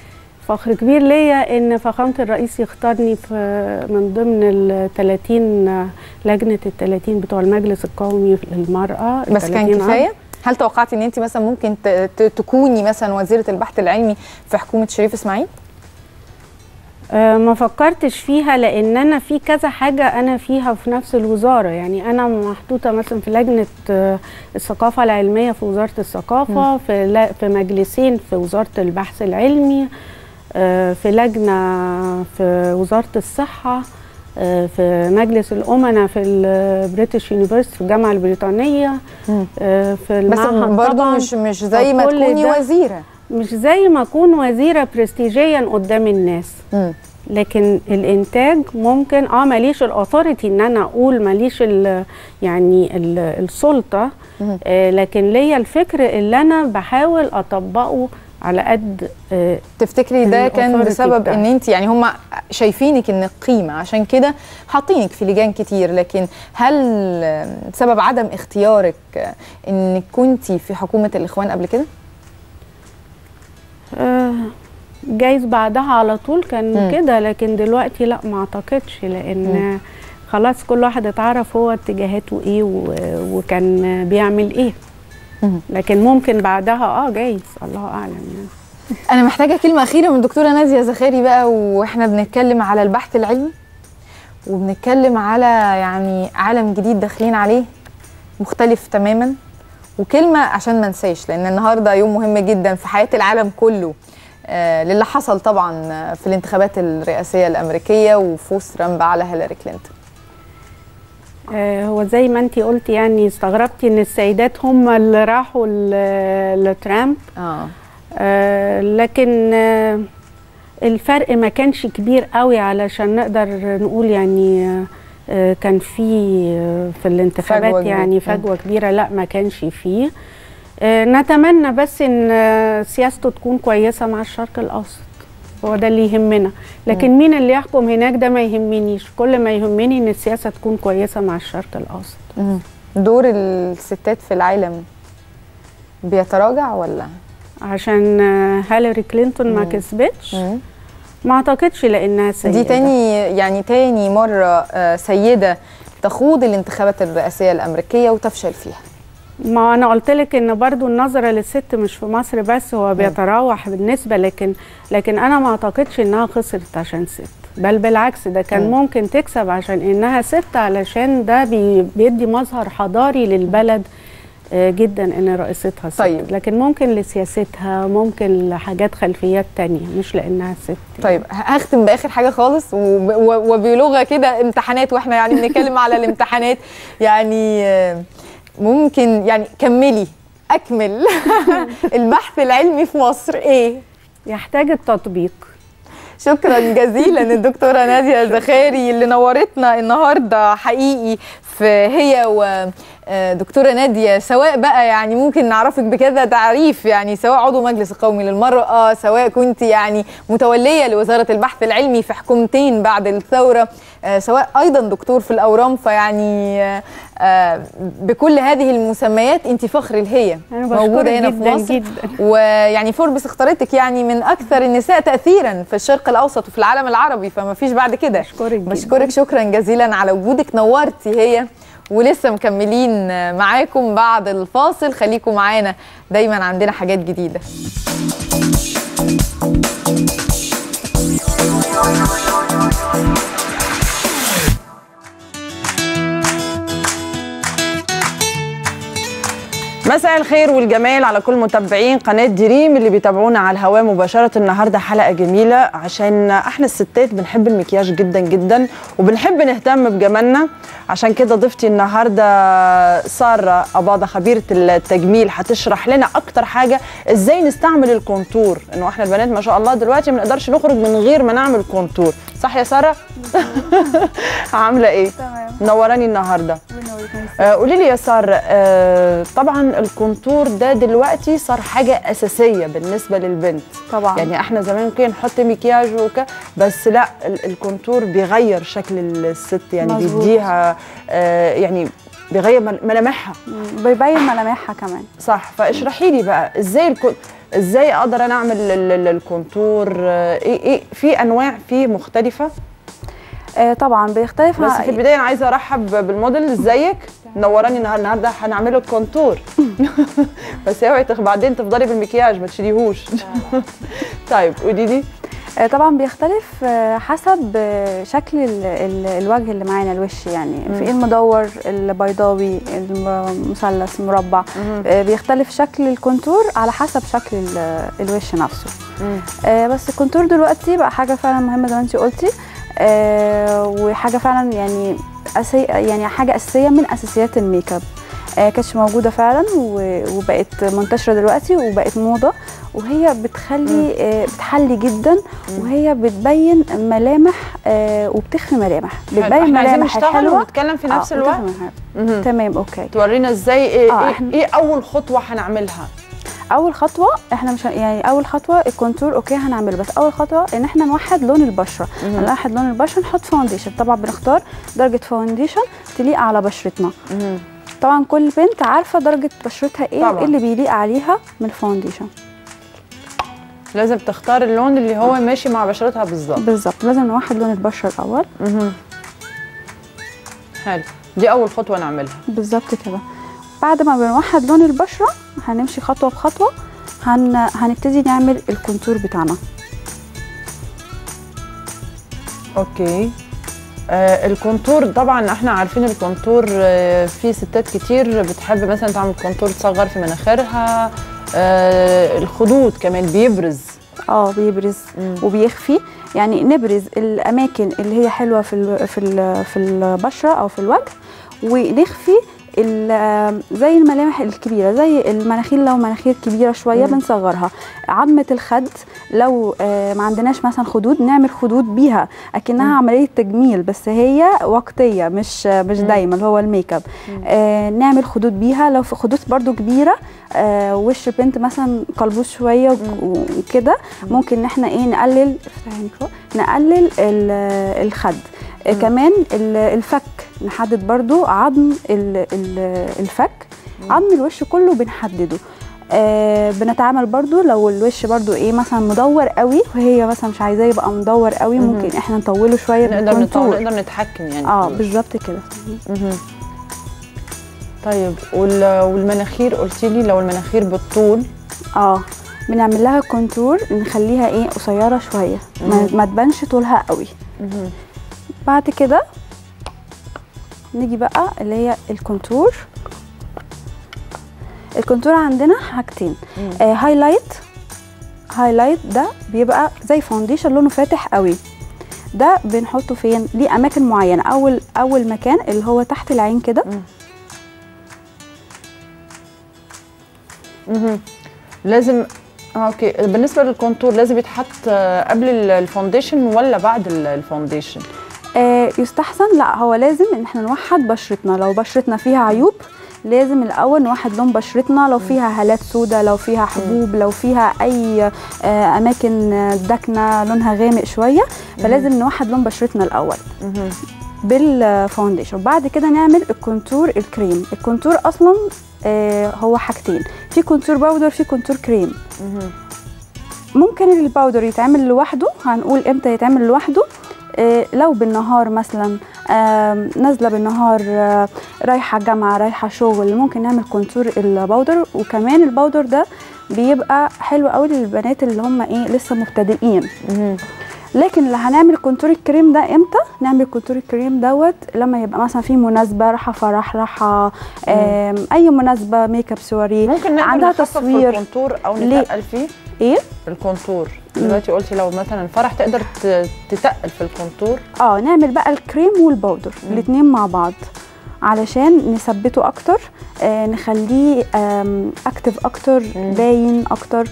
فخر كبير ليا ان فخامه الرئيس يختارني في من ضمن ال 30 لجنه ال 30 بتوع المجلس القومي للمراه ال بس كان 30 عام. كفايه هل توقعتي ان انت مثلا ممكن ت- ت- تكوني مثلا وزيره البحث العلمي في حكومه شريف اسماعيل آه، ما فكرتش فيها لان انا في كذا حاجه انا فيها في نفس الوزاره يعني انا محطوطه مثلا في لجنه آه، الثقافه العلميه في وزاره الثقافه في لا- في مجلسين في وزاره البحث العلمي آه، في لجنه في وزاره الصحه آه، في مجلس الامناء في البريتش يونيفرسيتي في الجامعه البريطانيه آه، في بس المعهد برضه طبعاً. مش مش زي ما فكل تكوني ده- وزيره مش زي ما اكون وزيره برستيجيا قدام الناس مم. لكن الانتاج ممكن اه ماليش الاثوريتي ان انا اقول ماليش ال يعني ال السلطه آه لكن ليا الفكر اللي انا بحاول اطبقه على قد آه تفتكري ده كان الauthority بسبب بتاعتي. ان انت يعني هم شايفينك انك قيمه عشان كده حاطينك في لجان كتير لكن هل بسبب عدم اختيارك انك كنتي في حكومه الاخوان قبل كده؟ آه جايز بعدها على طول كان مم. كده لكن دلوقتي لا ما اعتقدش لان مم. خلاص كل واحد اتعرف هو اتجاهاته ايه و- وكان بيعمل ايه مم. لكن ممكن بعدها اه جايز الله اعلم يعني انا محتاجه كلمه اخيره من الدكتوره ناديه زخاري بقى واحنا بنتكلم على البحث العلمي وبنتكلم على يعني عالم جديد داخلين عليه مختلف تماما وكلمه عشان ما انساش لان النهارده يوم مهم جدا في حياه العالم كله آه للي حصل طبعا آه، في الانتخابات الرئاسيه الامريكيه وفوز ترامب على هيلاري كلينتون آه، هو زي ما انتي قلتي يعني استغربتي ان السيدات هم اللي راحوا ل- لترامب اه آه، لكن آه، الفرق ما كانش كبير قوي علشان نقدر نقول يعني آه، آه، كان في آه، في فجوة الانتخابات كبيرة. يعني فجوة كبيرة لا ما كانش فيه آه، نتمنى بس ان آه، سياسته تكون كويسة مع الشرق الاوسط هو ده اللي يهمنا لكن مين اللي يحكم هناك ده ما يهمنيش كل ما يهمني ان السياسة تكون كويسة مع الشرق الاوسط مم. دور الستات في العالم بيتراجع ولا عشان آه، هيلاري كلينتون ما مم. كسبتش مم. ما اعتقدش لانها سيدة دي تاني يعني تاني مرة آه، سيدة تخوض الانتخابات الرئاسية الأمريكية وتفشل فيها ما انا قلت لك ان برضو النظره للست مش في مصر بس هو بيتراوح بالنسبه لكن لكن انا ما اعتقدش انها خسرت عشان ست بل بالعكس ده كان مم. ممكن تكسب عشان انها ست علشان ده بي بيدي مظهر حضاري للبلد آه، جدا ان رئيستها ست طيب. لكن ممكن لسياستها ممكن لحاجات خلفيات تانية مش لانها ست طيب هختم بآخر حاجة خالص وب- و- وبلغة كده امتحانات واحنا يعني بنتكلم على الامتحانات يعني آه، ممكن يعني كملي أكمل البحث العلمي في مصر إيه؟ يحتاج التطبيق شكرا جزيلا الدكتوره ناديه زخاري اللي نورتنا النهارده حقيقي في هي ودكتوره ناديه سواء بقى يعني ممكن نعرفك بكذا تعريف يعني سواء عضو مجلس القومي للمراه سواء كنت يعني متوليه لوزاره البحث العلمي في حكومتين بعد الثوره آه، سواء ايضا دكتور في الاورام فيعني آه، آه، بكل هذه المسميات انت فخر الهي أنا بشكرك موجوده هنا في جداً مصر جداً. ويعني فوربس اختارتك يعني من اكثر النساء تاثيرا في الشرق الاوسط وفي العالم العربي فما فيش بعد كده بشكرك جداً. بشكرك شكرا جزيلا على وجودك نورتي هي ولسه مكملين معاكم بعد الفاصل خليكم معانا دايما عندنا حاجات جديده مساء الخير والجمال على كل متابعين قناة دريم اللي بيتابعونا على الهواء مباشرة النهاردة حلقة جميلة عشان احنا الستات بنحب المكياج جدا جدا وبنحب نهتم بجمالنا عشان كده ضيفتي النهاردة سارة أباضة خبيرة التجميل هتشرح لنا أكتر حاجة ازاي نستعمل الكونتور انه احنا البنات ما شاء الله دلوقتي ما نقدرش نخرج من غير ما نعمل كونتور صح يا سارة؟ عاملة ايه؟ تمام منوراني النهارده آه، قولي لي يا سار آه، طبعا الكونتور ده دلوقتي صار حاجه اساسيه بالنسبه للبنت طبعا يعني احنا زمان ممكن نحط مكياج وك بس لا ال- الكونتور بيغير شكل الست يعني مظبوط. بيديها آه، يعني بيغير مل- ملامحها بيبين ملامحها كمان صح فاشرحي لي بقى ازاي الكو... ازاي اقدر انا اعمل ال- ال- الكونتور آه، ايه ايه في انواع فيه مختلفه آه طبعا بيختلف بس ع- في البدايه انا عايزه ارحب بالموديل ازيك منوراني النهار- النهارده هنعمل لك كونتور بس اوعي تخ- بعدين تفضلي بالمكياج ما تشيليهوش طيب قولي لي آه، طبعا بيختلف آه، حسب آه، شكل ال- ال- الوجه اللي معانا الوش يعني مم. في المدور البيضاوي المثلث مربع آه، بيختلف شكل الكونتور على حسب شكل ال- الوش نفسه آه، بس الكونتور دلوقتي بقى حاجه فعلا مهمه زي ما انت قلتي آه، وحاجه فعلا يعني أسي يعني حاجه اساسيه من اساسيات الميك اب آه، كانتش موجوده فعلا و- وبقت منتشره دلوقتي وبقت موضه وهي بتخلي آه، بتحلي جدا وهي بتبين ملامح آه، وبتخفي ملامح حلو. بتبين احنا عايزين ملامح نشتغل الحلوه ونتكلم في آه، نفس الوقت بتخفي ملامح. تمام اوكي تورينا ازاي ايه, آه، إيه, إحنا- ايه اول خطوه هنعملها اول خطوه احنا مش ه- يعني اول خطوه الكونتور اوكي هنعمله بس اول خطوه ان احنا نوحد لون البشره مهم. نوحد لون البشره نحط فاونديشن طبعا بنختار درجه فاونديشن تليق على بشرتنا طبعا كل بنت عارفه درجه بشرتها ايه طبعاً. وايه اللي بيليق عليها من الفاونديشن لازم تختار اللون اللي هو ماشي مع بشرتها بالظبط بالظبط لازم نوحد لون البشره الاول مهم. حلو دي اول خطوه نعملها بالظبط كده بعد ما بنوحد لون البشره هنمشي خطوه بخطوه هن... هنبتدي نعمل الكونتور بتاعنا اوكي آه الكونتور طبعا احنا عارفين الكونتور آه في ستات كتير بتحب مثلا تعمل كونتور تصغر في مناخيرها آه الخدود كمان بيبرز اه بيبرز وبيخفي يعني نبرز الاماكن اللي هي حلوه في ال في ال في البشره او في الوجه ونخفي ال- زي الملامح الكبيره زي المناخير لو مناخير كبيره شويه مم. بنصغرها عظمه الخد لو آه، ما عندناش مثلا خدود نعمل خدود بيها اكنها عمليه تجميل بس هي وقتيه مش مش مم. دايما اللي هو الميك اب آه نعمل خدود بيها لو في خدود برضو كبيره آه وش بنت مثلا قلبوش شويه وك- وكده ممكن ان احنا ايه نقلل افتحي الميكرو نقلل ال- الخد آه كمان ال- الفك نحدد برضو عظم ال- ال- الفك عظم الوش كله بنحدده آه بنتعامل برضو لو الوش برضو ايه مثلا مدور قوي وهي مثلا مش عايزاه يبقى مدور قوي مهم. ممكن احنا نطوله شويه نقدر بالكونتور. نطور نقدر نتحكم يعني اه في الوش. بالظبط كده مهم. طيب وال- والمناخير قلتي لي لو المناخير بالطول اه بنعمل لها كونتور نخليها ايه قصيره شويه ما, مم. ما تبانش طولها قوي بعد كده نيجي بقى اللي هي الكونتور الكونتور عندنا حاجتين آه هايلايت هايلايت ده بيبقى زي فاونديشن لونه فاتح قوي ده بنحطه فين ليه اماكن معينه اول اول مكان اللي هو تحت العين كده مهم. لازم آه، اوكي بالنسبه للكونتور لازم يتحط آه، قبل ال- الفونديشن ولا بعد ال- الفونديشن آه يستحسن لا هو لازم ان احنا نوحد بشرتنا لو بشرتنا فيها عيوب لازم الاول نوحد لون بشرتنا لو فيها هالات سودة لو فيها حبوب لو فيها اي آه اماكن آه، داكنه لونها غامق شويه فلازم نوحد لون بشرتنا الاول بالفاونديشن بعد كده نعمل الكونتور الكريم الكونتور اصلا آه هو حاجتين في كونتور باودر في كونتور كريم ممكن الباودر يتعمل لوحده هنقول امتى يتعمل لوحده آه، لو بالنهار مثلا آم، نازله بالنهار آه، رايحه جامعه رايحه شغل ممكن نعمل كونتور الباودر وكمان الباودر ده بيبقى حلو قوي للبنات اللي هم ايه لسه مبتدئين لكن اللي هنعمل كونتور الكريم ده امتى نعمل كونتور الكريم دوت لما يبقى مثلا في مناسبه رايحه فرح رايحه آم، اي مناسبه ميك اب سواري ممكن نقدر عندها نخفف في تصوير الكونتور او ليه؟ نتقل فيه ايه الكونتور دلوقتي قلتي لو مثلا فرح تقدر ت- تتقل في الكونتور اه نعمل بقى الكريم والباودر الاثنين مع بعض علشان نثبته اكتر آه نخليه آم، اكتف اكتر باين اكتر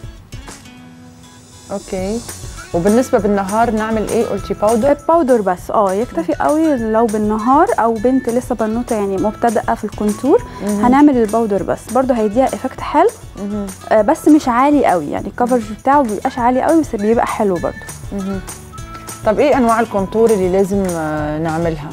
اوكي وبالنسبه بالنهار نعمل ايه قلتي باودر باودر بس اه يكتفي قوي لو بالنهار او بنت لسه بنوته يعني مبتدئه في الكونتور مهم. هنعمل الباودر بس برضه هيديها افكت حلو آه بس مش عالي قوي يعني الكفرج بتاعه بيبقاش عالي قوي بس بيبقى حلو برضه مهم. طب ايه انواع الكونتور اللي لازم آه، نعملها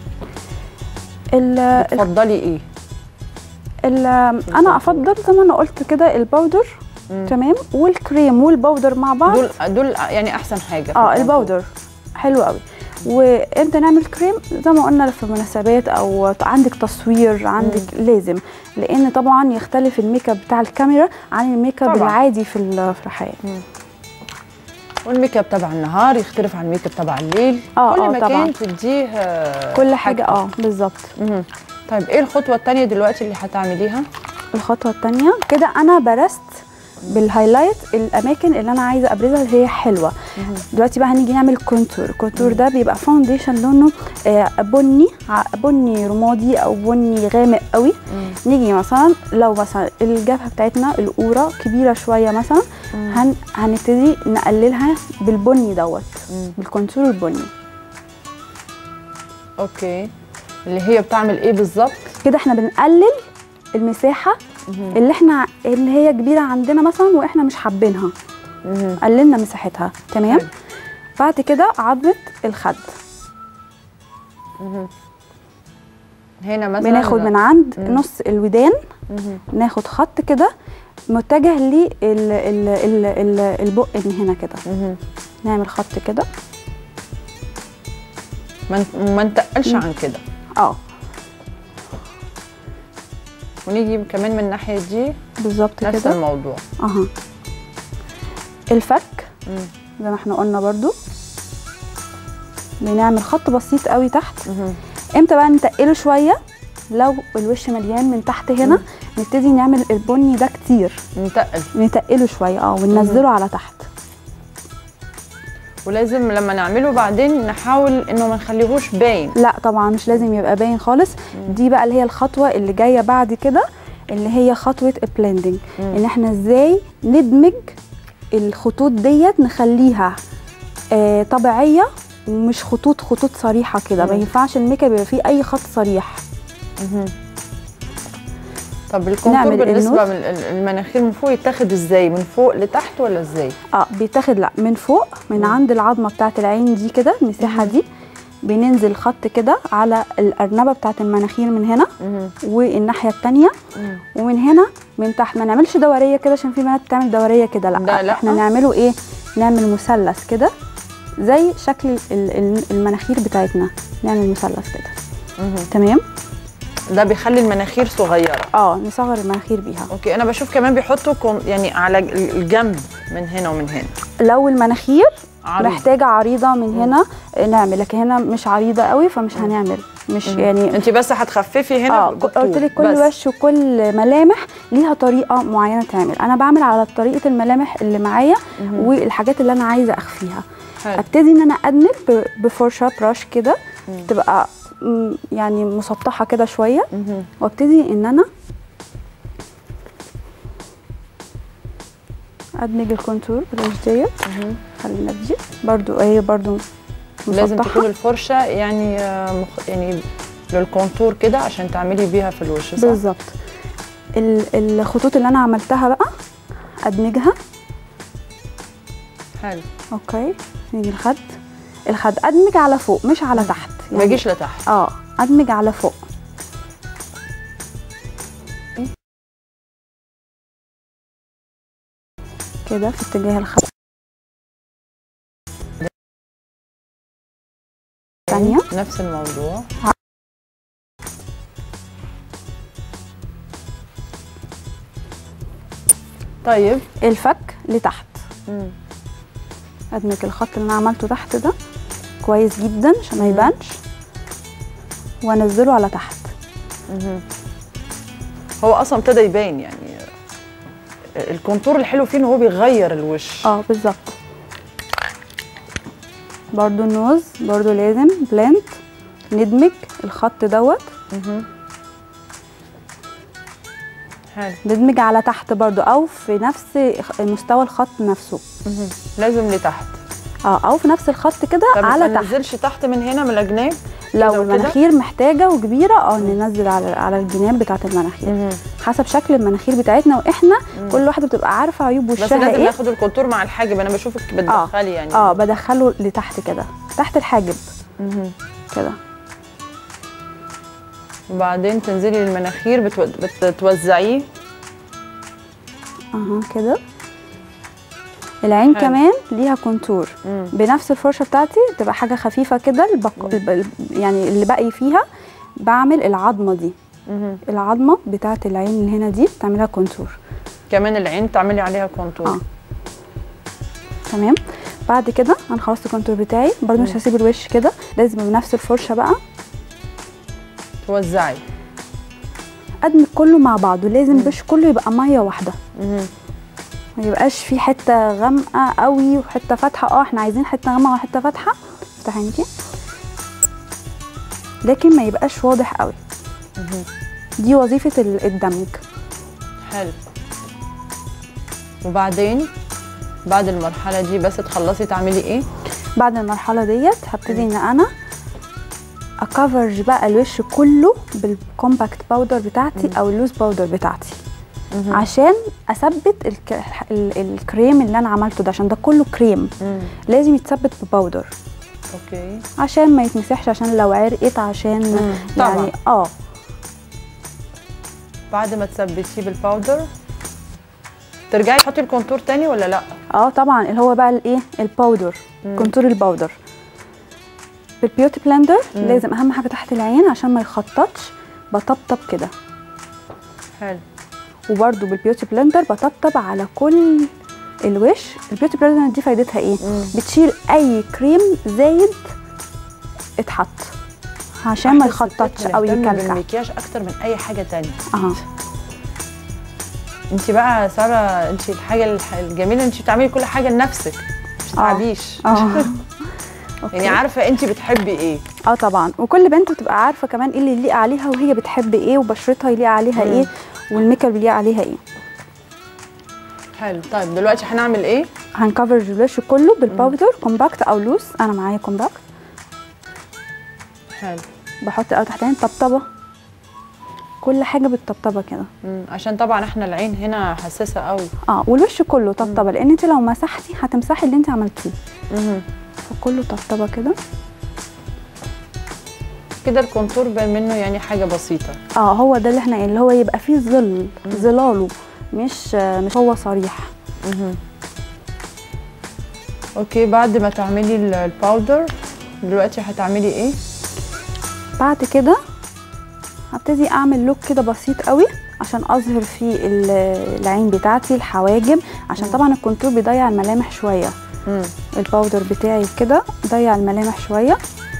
ال- تفضلي ايه ال- انا افضل زي ما انا قلت كده الباودر تمام والكريم والبودر مع بعض دول دول يعني احسن حاجه في اه الكونتور. البودر حلو قوي وامتى نعمل كريم زي ما قلنا في مناسبات او عندك تصوير عندك لازم لان طبعا يختلف الميك اب بتاع الكاميرا عن الميك اب طبعاً. العادي في ال- في الحياه والميك اب تبع النهار يختلف عن الميك اب تبع الليل آه، كل آه، مكان طبعاً. تديه آه، كل حاجه حاجته. اه بالظبط مهم. طيب ايه الخطوه الثانيه دلوقتي اللي هتعمليها الخطوه الثانيه كده انا برست بالهايلايت الاماكن اللي انا عايزه ابرزها اللي هي حلوه دلوقتي بقى هنيجي نعمل كونتور الكونتور ده بيبقى فاونديشن لونه آه، بني ع- بني رمادي او بني غامق قوي نيجي مثلا لو مثلا الجبهه بتاعتنا القوره كبيره شويه مثلا هن هنبتدي نقللها بالبني دوت بالكونتور البني اوكي اللي هي بتعمل ايه بالظبط كده احنا بنقلل المساحه اللي احنا اللي هي كبيره عندنا مثلا واحنا مش حابينها قللنا مساحتها تمام بعد كده عظمه الخد هنا مثلا بناخد من عند مم. نص الودان مهم. ناخد خط كده متجه لل ال- ال- ال- ال- البق من هنا كده مهم. نعمل خط كده ما ن- ما نتقلش مم. عن كده اه ونيجي كمان من الناحيه دي بالظبط نفس كده الموضوع اها الفك مم. زي ما احنا قلنا برضو بنعمل خط بسيط قوي تحت مهم. امتى بقى نتقله شويه لو الوش مليان من تحت هنا نبتدي نعمل البني ده كتير نتقل نتقله شويه اه وننزله على تحت ولازم لما نعمله بعدين نحاول انه ما نخليهوش باين لا طبعا مش لازم يبقى باين خالص دي بقى اللي هي الخطوه اللي جايه بعد كده اللي هي خطوه البلندنج ان احنا ازاي ندمج الخطوط ديت نخليها آه طبيعيه ومش خطوط خطوط صريحه كده ما مم. ينفعش الميك اب يبقى فيه اي خط صريح مهم. طب الكونتور نعمل بالنسبه النوز. من ال- المناخير من فوق يتاخد ازاي من فوق لتحت ولا ازاي اه بيتاخد لا من فوق من عند العظمه بتاعه العين دي كده المساحه دي بننزل خط كده على الارنبه بتاعه المناخير من هنا مهم. والناحيه التانية مم. ومن هنا من تحت ما نعملش دوريه كده عشان في بنات بتعمل دوريه كده لا, لا، لا. احنا نعمله ايه نعمل مثلث كده زي شكل ال- ال- المناخير بتاعتنا نعمل مثلث كده مهم. تمام ده بيخلي المناخير صغيره اه نصغر المناخير بيها اوكي انا بشوف كمان بيحطوا كم يعني على ال- الجنب من هنا ومن هنا لو المناخير عريض. محتاجه عريضه من هنا نعمل لكن هنا مش عريضه قوي فمش هنعمل مش يعني انت بس هتخففي هنا اه بالطول قلت لك كل بس. وش وكل ملامح ليها طريقه معينه تعمل انا بعمل على طريقه الملامح اللي معايا مهم. والحاجات اللي انا عايزه اخفيها حلو. ابتدي ان انا ادمج ب- بفرشه براش كده تبقى م، يعني مسطحه كده شويه مهم. وابتدي ان انا ادمج الكونتور بالوش ديت مهم. خلينا دي برضو هي برضو لازم مسطحة. تكون الفرشه يعني آه، مخ... يعني للكونتور كده عشان تعملي بيها في الوش صح؟ بالظبط ال- الخطوط اللي انا عملتها بقى ادمجها حلو اوكي نيجي الخد الخد ادمج على فوق مش على تحت ما يجيش لتحت اه ادمج على فوق كده في اتجاه الخد ثانية نفس الموضوع طيب الفك لتحت مم. ادمج الخط اللي انا عملته تحت ده كويس جدا عشان ما يبانش وانزله على تحت مهم. هو اصلا ابتدى يبان يعني الكونتور الحلو فيه ان هو بيغير الوش اه بالظبط برضو النوز برضو لازم بلند ندمج الخط دوت مهم. حلو ندمج على تحت برضو او في نفس مستوى الخط نفسه مهم. لازم لتحت اه او في نفس الخط كده طب على ما تحت ننزلش تحت من هنا من الجناب لو كده وكده؟ المناخير محتاجه وكبيره اه ننزل على على الجناب بتاعه المناخير مهم. حسب شكل المناخير بتاعتنا واحنا كل واحده بتبقى عارفه عيوب بس وشها لازم ايه ناخد الكونتور مع الحاجب انا بشوفك بتدخلي يعني اه بدخله لتحت كده تحت الحاجب مهم. كده وبعدين تنزلي للمناخير بتو... بتوزعيه اها كده العين حلو. كمان ليها كونتور مم. بنفس الفرشه بتاعتي تبقى حاجه خفيفه كده البق... الب... يعني اللي باقي فيها بعمل العظمه دي مهم. العظمه بتاعت العين اللي هنا دي بتعملها كونتور كمان العين تعملي عليها كونتور اه تمام بعد كده انا خلصت الكونتور بتاعي برضو مش مم. هسيب الوش كده لازم بنفس الفرشه بقى توزعي ادمج كله مع بعضه لازم الوش كله يبقى ميه واحده مهم. ما يبقاش في حته غامقه قوي وحته فاتحه اه احنا عايزين حته غامقه وحته فاتحه افتحي انتي لكن ما يبقاش واضح قوي مهم. دي وظيفه ال- الدمج حلو وبعدين بعد المرحلة دي بس تخلصي تعملي ايه؟ بعد المرحله ديت هبتدي ان انا اكفرج بقى الوش كله بالكومباكت باودر بتاعتي او اللوز باودر بتاعتي مهم. عشان اثبت الك... ال... الكريم اللي انا عملته ده عشان ده كله كريم مم. لازم يتثبت بباودر اوكي عشان ما يتمسحش عشان لو عرقت عشان مم. طبعاً. يعني اه بعد ما تثبتيه بالباودر ترجعي تحطي الكونتور تاني ولا لا؟ اه طبعا اللي هو بقى الايه الباودر مم. كونتور الباودر بالبيوتي بلندر مم. لازم اهم حاجه تحت العين عشان ما يخططش بطبطب كده حلو وبرده بالبيوتي بلندر بطبطب على كل الوش البيوتي بلندر دي فايدتها ايه مم. بتشيل اي كريم زايد اتحط عشان ما إحنا الستات يخططش او بنهتم يكلكع بالمكياج اكتر من اي حاجة تانية اه انت بقى سارة انت الحاجة الح- الجميلة انت بتعملي كل حاجة لنفسك مش تعبيش اه يعني عارفة انت بتحبي ايه اه طبعا وكل بنت بتبقى عارفه كمان ايه اللي يليق عليها وهي بتحب ايه وبشرتها يليق عليها مم. ايه والميك اب يليق عليها ايه حلو طيب دلوقتي هنعمل ايه؟ هنكفرج الوش كله بالباودر كومباكت او لوس انا معايا كومباكت حلو بحط الاول تحت عين طبطبه كل حاجه بالطبطبه كده مم. عشان طبعا احنا العين هنا حساسة قوي اه والوش كله طبطبه لان انت لو مسحتي هتمسحي اللي انت عملتيه مهم. فكله طبطبه كده كده الكونتور بان منه يعني حاجة بسيطة اه هو ده اللي احنا اللي هو يبقى فيه ظل ظلاله مش مش هو صريح مهم. اوكي بعد ما تعملي ال- الباودر دلوقتي هتعملي ايه؟ بعد كده هبتدي اعمل لوك كده بسيط قوي عشان اظهر فيه ال- العين بتاعتي الحواجب عشان طبعا الكونتور بيضيع الملامح شويه مم. الباودر بتاعي كده ضيع الملامح شويه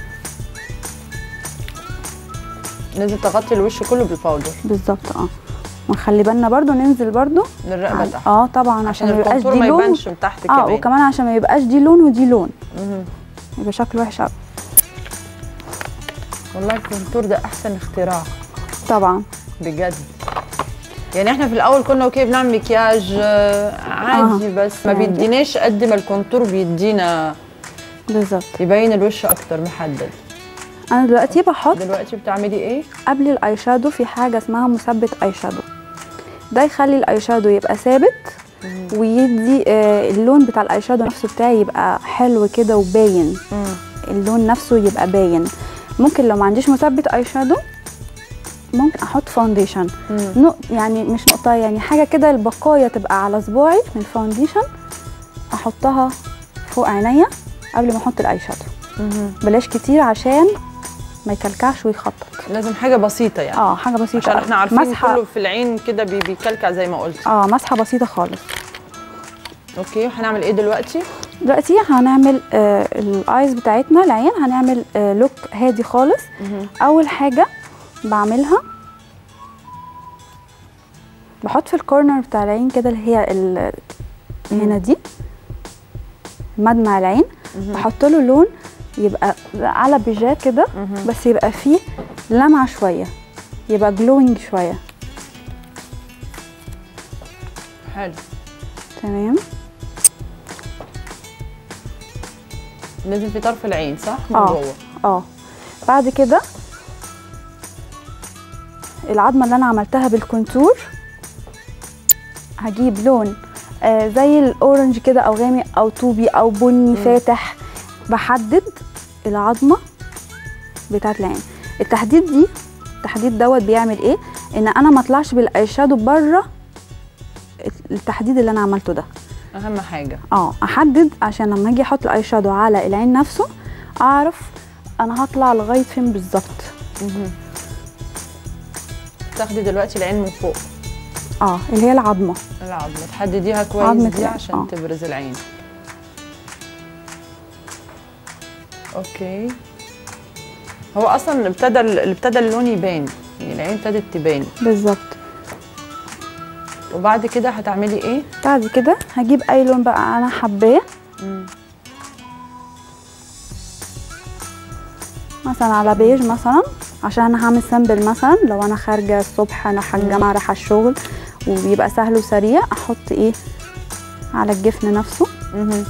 لازم تغطي الوش كله بالباودر بالظبط اه ونخلي بالنا برضو ننزل برضو للرقبة على- تحت اه طبعا عشان عشان ما يبقاش الكونتور دي ما لون يبانش من تحت اه كمان وكمان عشان ما يبقاش دي لون ودي لون مهم. يبقى شكله وحش قوي والله الكونتور ده احسن اختراع طبعا بجد يعني احنا في الاول كنا اوكي بنعمل مكياج آه، عادي آه، بس ما عادي. بيديناش قد ما الكونتور بيدينا بالظبط يبين الوش اكتر محدد انا دلوقتي بحط دلوقتي بتعملي ايه قبل الاي شادو في حاجه اسمها مثبت اي شادو ده يخلي الاي شادو يبقى ثابت ويدي آه، اللون بتاع الاي شادو نفسه بتاعي يبقى حلو كده وباين اللون نفسه يبقى باين ممكن لو ما عنديش مثبت اي شادو ممكن احط فاونديشن نق يعني مش نقطه يعني حاجه كده البقايا تبقى على صباعي من الفاونديشن احطها فوق عينيا قبل ما احط الاي شادو بلاش كتير عشان ما يكلكعش ويخطط لازم حاجه بسيطه يعني اه حاجه بسيطه عشان أوي. احنا عارفين مسحه كله في العين كده بي- بيكلكع زي ما قلت اه مسحه بسيطه خالص اوكي هنعمل ايه دلوقتي دلوقتي هنعمل آه الايز بتاعتنا العين هنعمل آه لوك هادي خالص اول حاجه بعملها بحط في الكورنر بتاع العين كده اللي هي ال- هنا دي مدمع العين بحط له لون يبقى على بيجاه كده بس يبقى فيه لمعه شويه يبقى جلوينج شويه حلو تمام لازم في طرف العين صح من اه جوه اه بعد كده العظمه اللي انا عملتها بالكونتور هجيب لون آه زي الاورنج كده او غامق او طوبي او بني فاتح بحدد العظمه بتاعت العين التحديد دي التحديد دوت بيعمل ايه ان انا ما اطلعش بالاي شادو بره التحديد اللي انا عملته ده اهم حاجه اه احدد عشان لما اجي احط الاي شادو على العين نفسه اعرف انا هطلع لغايه فين بالظبط مهم. تاخدي دلوقتي العين من فوق اه اللي هي العظمه العظمه تحدديها كويس عظمة دي العين، عشان آه. تبرز العين اوكي هو اصلا ابتدى ال- ابتدى اللون يبان يعني العين ابتدت تبان بالظبط وبعد كده هتعملي ايه بعد كده هجيب اي لون بقى انا حباه مم. مثلا على بيج مثلا عشان انا هعمل سامبل مثلا لو انا خارجه الصبح انا رايحه الجامعه رايحه الشغل وبيبقى سهل وسريع احط ايه على الجفن نفسه مهم.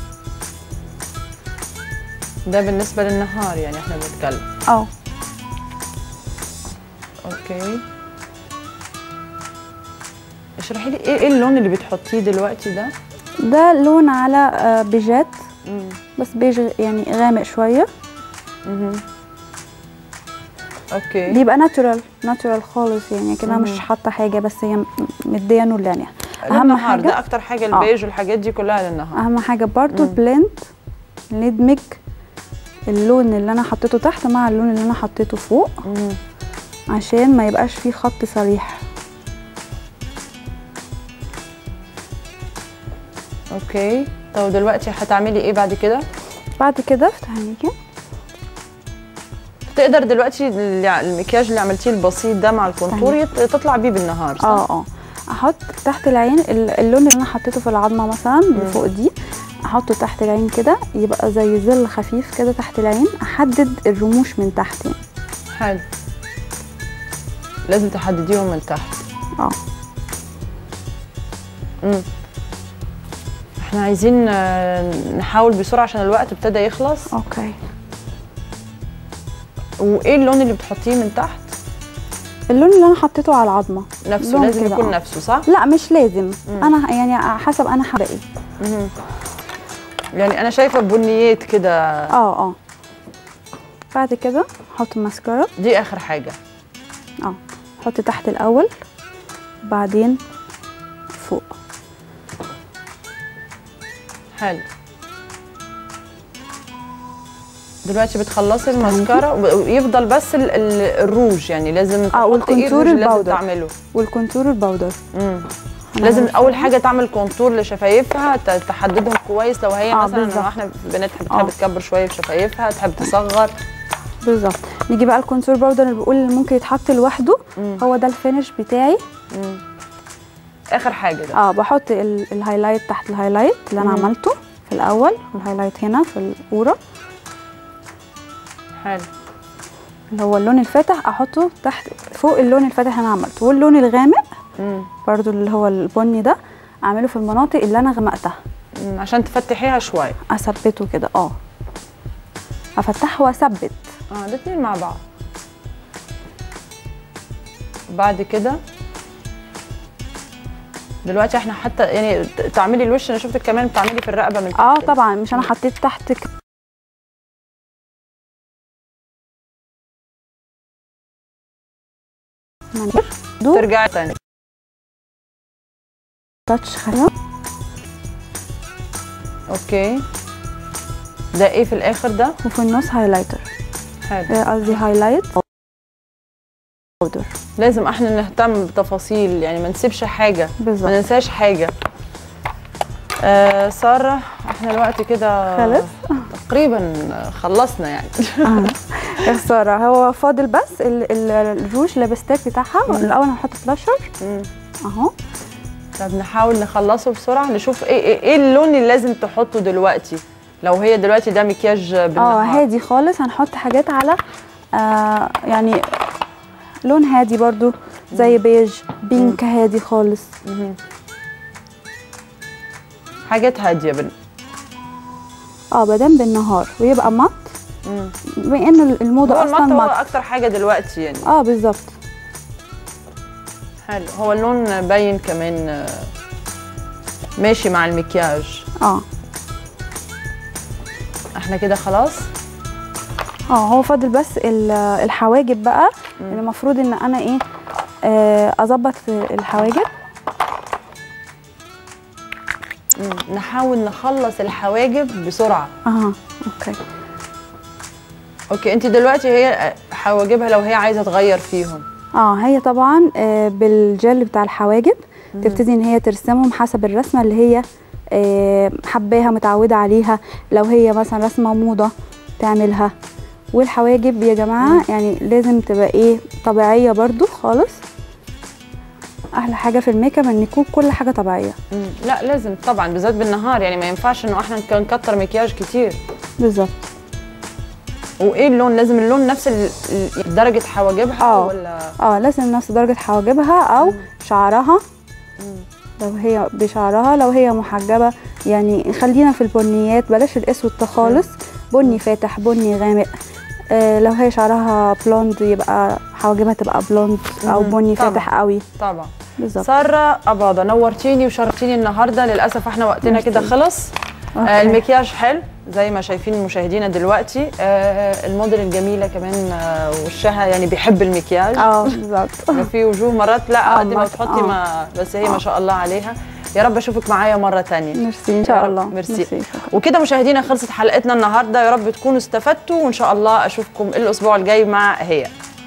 ده بالنسبه للنهار يعني احنا بنتكلم اه اوكي اشرحي لي ايه ايه اللون اللي بتحطيه دلوقتي ده ده لون على آه، بيجات مم. بس بيج يعني غامق شويه مهم. اوكي بيبقى ناتورال ناتورال خالص يعني كده مهم. مش حاطه حاجه بس هي م- مديه نور يعني اهم حاجه ده اكتر حاجه البيج والحاجات دي كلها للنهار اهم حاجه برضو مم. البلند ندمج اللون اللي انا حطيته تحت مع اللون اللي انا حطيته فوق مم. عشان ما يبقاش فيه خط صريح اوكي طب دلوقتي هتعملي ايه بعد كده بعد كده افتحي كده تقدر دلوقتي اللي- المكياج اللي عملتيه البسيط ده مع الكونتور يت- تطلع بيه بالنهار صح؟ اه اه احط تحت العين ال- اللون اللي انا حطيته في العظمه مثلا اللي فوق دي احطه تحت العين كده يبقى زي ظل خفيف كده تحت العين احدد الرموش من تحت يعني حلو لازم تحدديهم من تحت اه امم احنا عايزين آه، نحاول بسرعه عشان الوقت ابتدى يخلص اوكي وايه اللون اللي بتحطيه من تحت اللون اللي انا حطيته على العظمه نفسه لون لازم كده، يكون آه. نفسه صح لا مش لازم مم. انا يعني حسب انا حابه ايه مهم. يعني انا شايفه بنيات كده اه اه بعد كده احط ماسكارا دي اخر حاجه اه احط تحت الاول بعدين فوق حلو دلوقتي بتخلصي الماسكارا ويفضل بس ال- ال- الروج يعني لازم اه تحطي ايه والكونتور الروج اللي لازم الباودر تعمله والكونتور الباودر مم. أنا لازم عارفة. اول حاجه تعمل كونتور لشفايفها ت- تحددهم كويس لو هي آه، مثلا لو بالظبط. احنا بنات بتحب آه. تكبر شويه في شفايفها تحب تصغر بالظبط نيجي بقى الكونتور باودر اللي بقول اللي ممكن يتحط لوحده مم. هو ده الفينش بتاعي مم. اخر حاجه ده اه بحط ال- الهايلايت تحت الهايلايت اللي انا مم. عملته في الاول والهايلايت هنا في القوره حلو اللي هو اللون الفاتح احطه تحت فوق اللون الفاتح اللي انا عملته واللون الغامق مم. برضو اللي هو البني ده اعمله في المناطق اللي انا غمقتها مم. عشان تفتحيها شويه اثبته كده اه افتحه واثبت اه الاثنين مع بعض بعد كده دلوقتي احنا حتى يعني ت- تعملي الوش انا شفتك كمان بتعملي في الرقبه من اه تحت. طبعا مش انا حطيت تحت ك- منير دو ترجعي تاني تاتش خفيف اوكي ده ايه في الاخر ده وفي النص هايلايتر حلو آه، قصدي هايلايت باودر لازم احنا نهتم بتفاصيل يعني ما نسيبش حاجه بالظبط. ما ننساش حاجه آه ساره احنا الوقت كده خلص تقريبا خلصنا يعني آه. يا خساره هو فاضل بس ال- ال- الروج لابستيك بتاعها الاول هنحط بلاشر مم. اهو طب نحاول نخلصه بسرعه نشوف ايه ايه, إيه اللون اللي لازم تحطه دلوقتي لو هي دلوقتي ده مكياج اه بالنهار هادي خالص هنحط حاجات على آه يعني لون هادي برضو زي بيج بينك هادي خالص مهم. حاجات هاديه بن... اه مادام بالنهار ويبقى مط مم. بما ان الموضه هو اصلا المط هو مط اكتر حاجه دلوقتي يعني اه بالظبط حلو هو اللون باين كمان آه، ماشي مع المكياج اه احنا كده خلاص اه هو فاضل بس ال- الحواجب بقى اللي المفروض ان انا ايه آه، اظبط الحواجب مم. نحاول نخلص الحواجب بسرعه اها اوكي اوكي انت دلوقتي هي حواجبها لو هي عايزه تغير فيهم اه هي طبعا آه، بالجل بتاع الحواجب تبتدي ان هي ترسمهم حسب الرسمه اللي هي آه، حباها متعوده عليها لو هي مثلا رسمه موضه تعملها والحواجب يا جماعه يعني لازم تبقى ايه طبيعيه برضو خالص احلى حاجه في الميك اب ان يكون كل حاجه طبيعيه مم. لا لازم طبعا بالذات بالنهار يعني ما ينفعش انه احنا نك- نكتر مكياج كتير بالظبط وايه اللون لازم اللون نفس ال- ال- درجه حواجبها اه ولا اه لازم نفس درجه حواجبها او شعرها لو هي بشعرها لو هي محجبه يعني خلينا في البنيات بلاش الاسود ده خالص بني فاتح بني غامق آه لو هي شعرها بلوند يبقى حواجبها تبقى بلوند او مم. بني طبعا. فاتح قوي طبعا بالظبط ساره اباضه نورتيني وشرفتيني النهارده للاسف احنا وقتنا كده خلص أوكي. آه المكياج حلو زي ما شايفين مشاهدينا دلوقتي آه الموديل الجميله كمان آه وشها يعني بيحب المكياج اه بالظبط في وجوه مرات لا آه، قد ما مرات، تحطي آه. ما بس هي آه. ما شاء الله عليها يا رب اشوفك معايا مره تانية ميرسي ان شاء الله ميرسي, شكراً. وكده مشاهدينا خلصت حلقتنا النهارده يا رب تكونوا استفدتوا وان شاء الله اشوفكم الاسبوع الجاي مع هي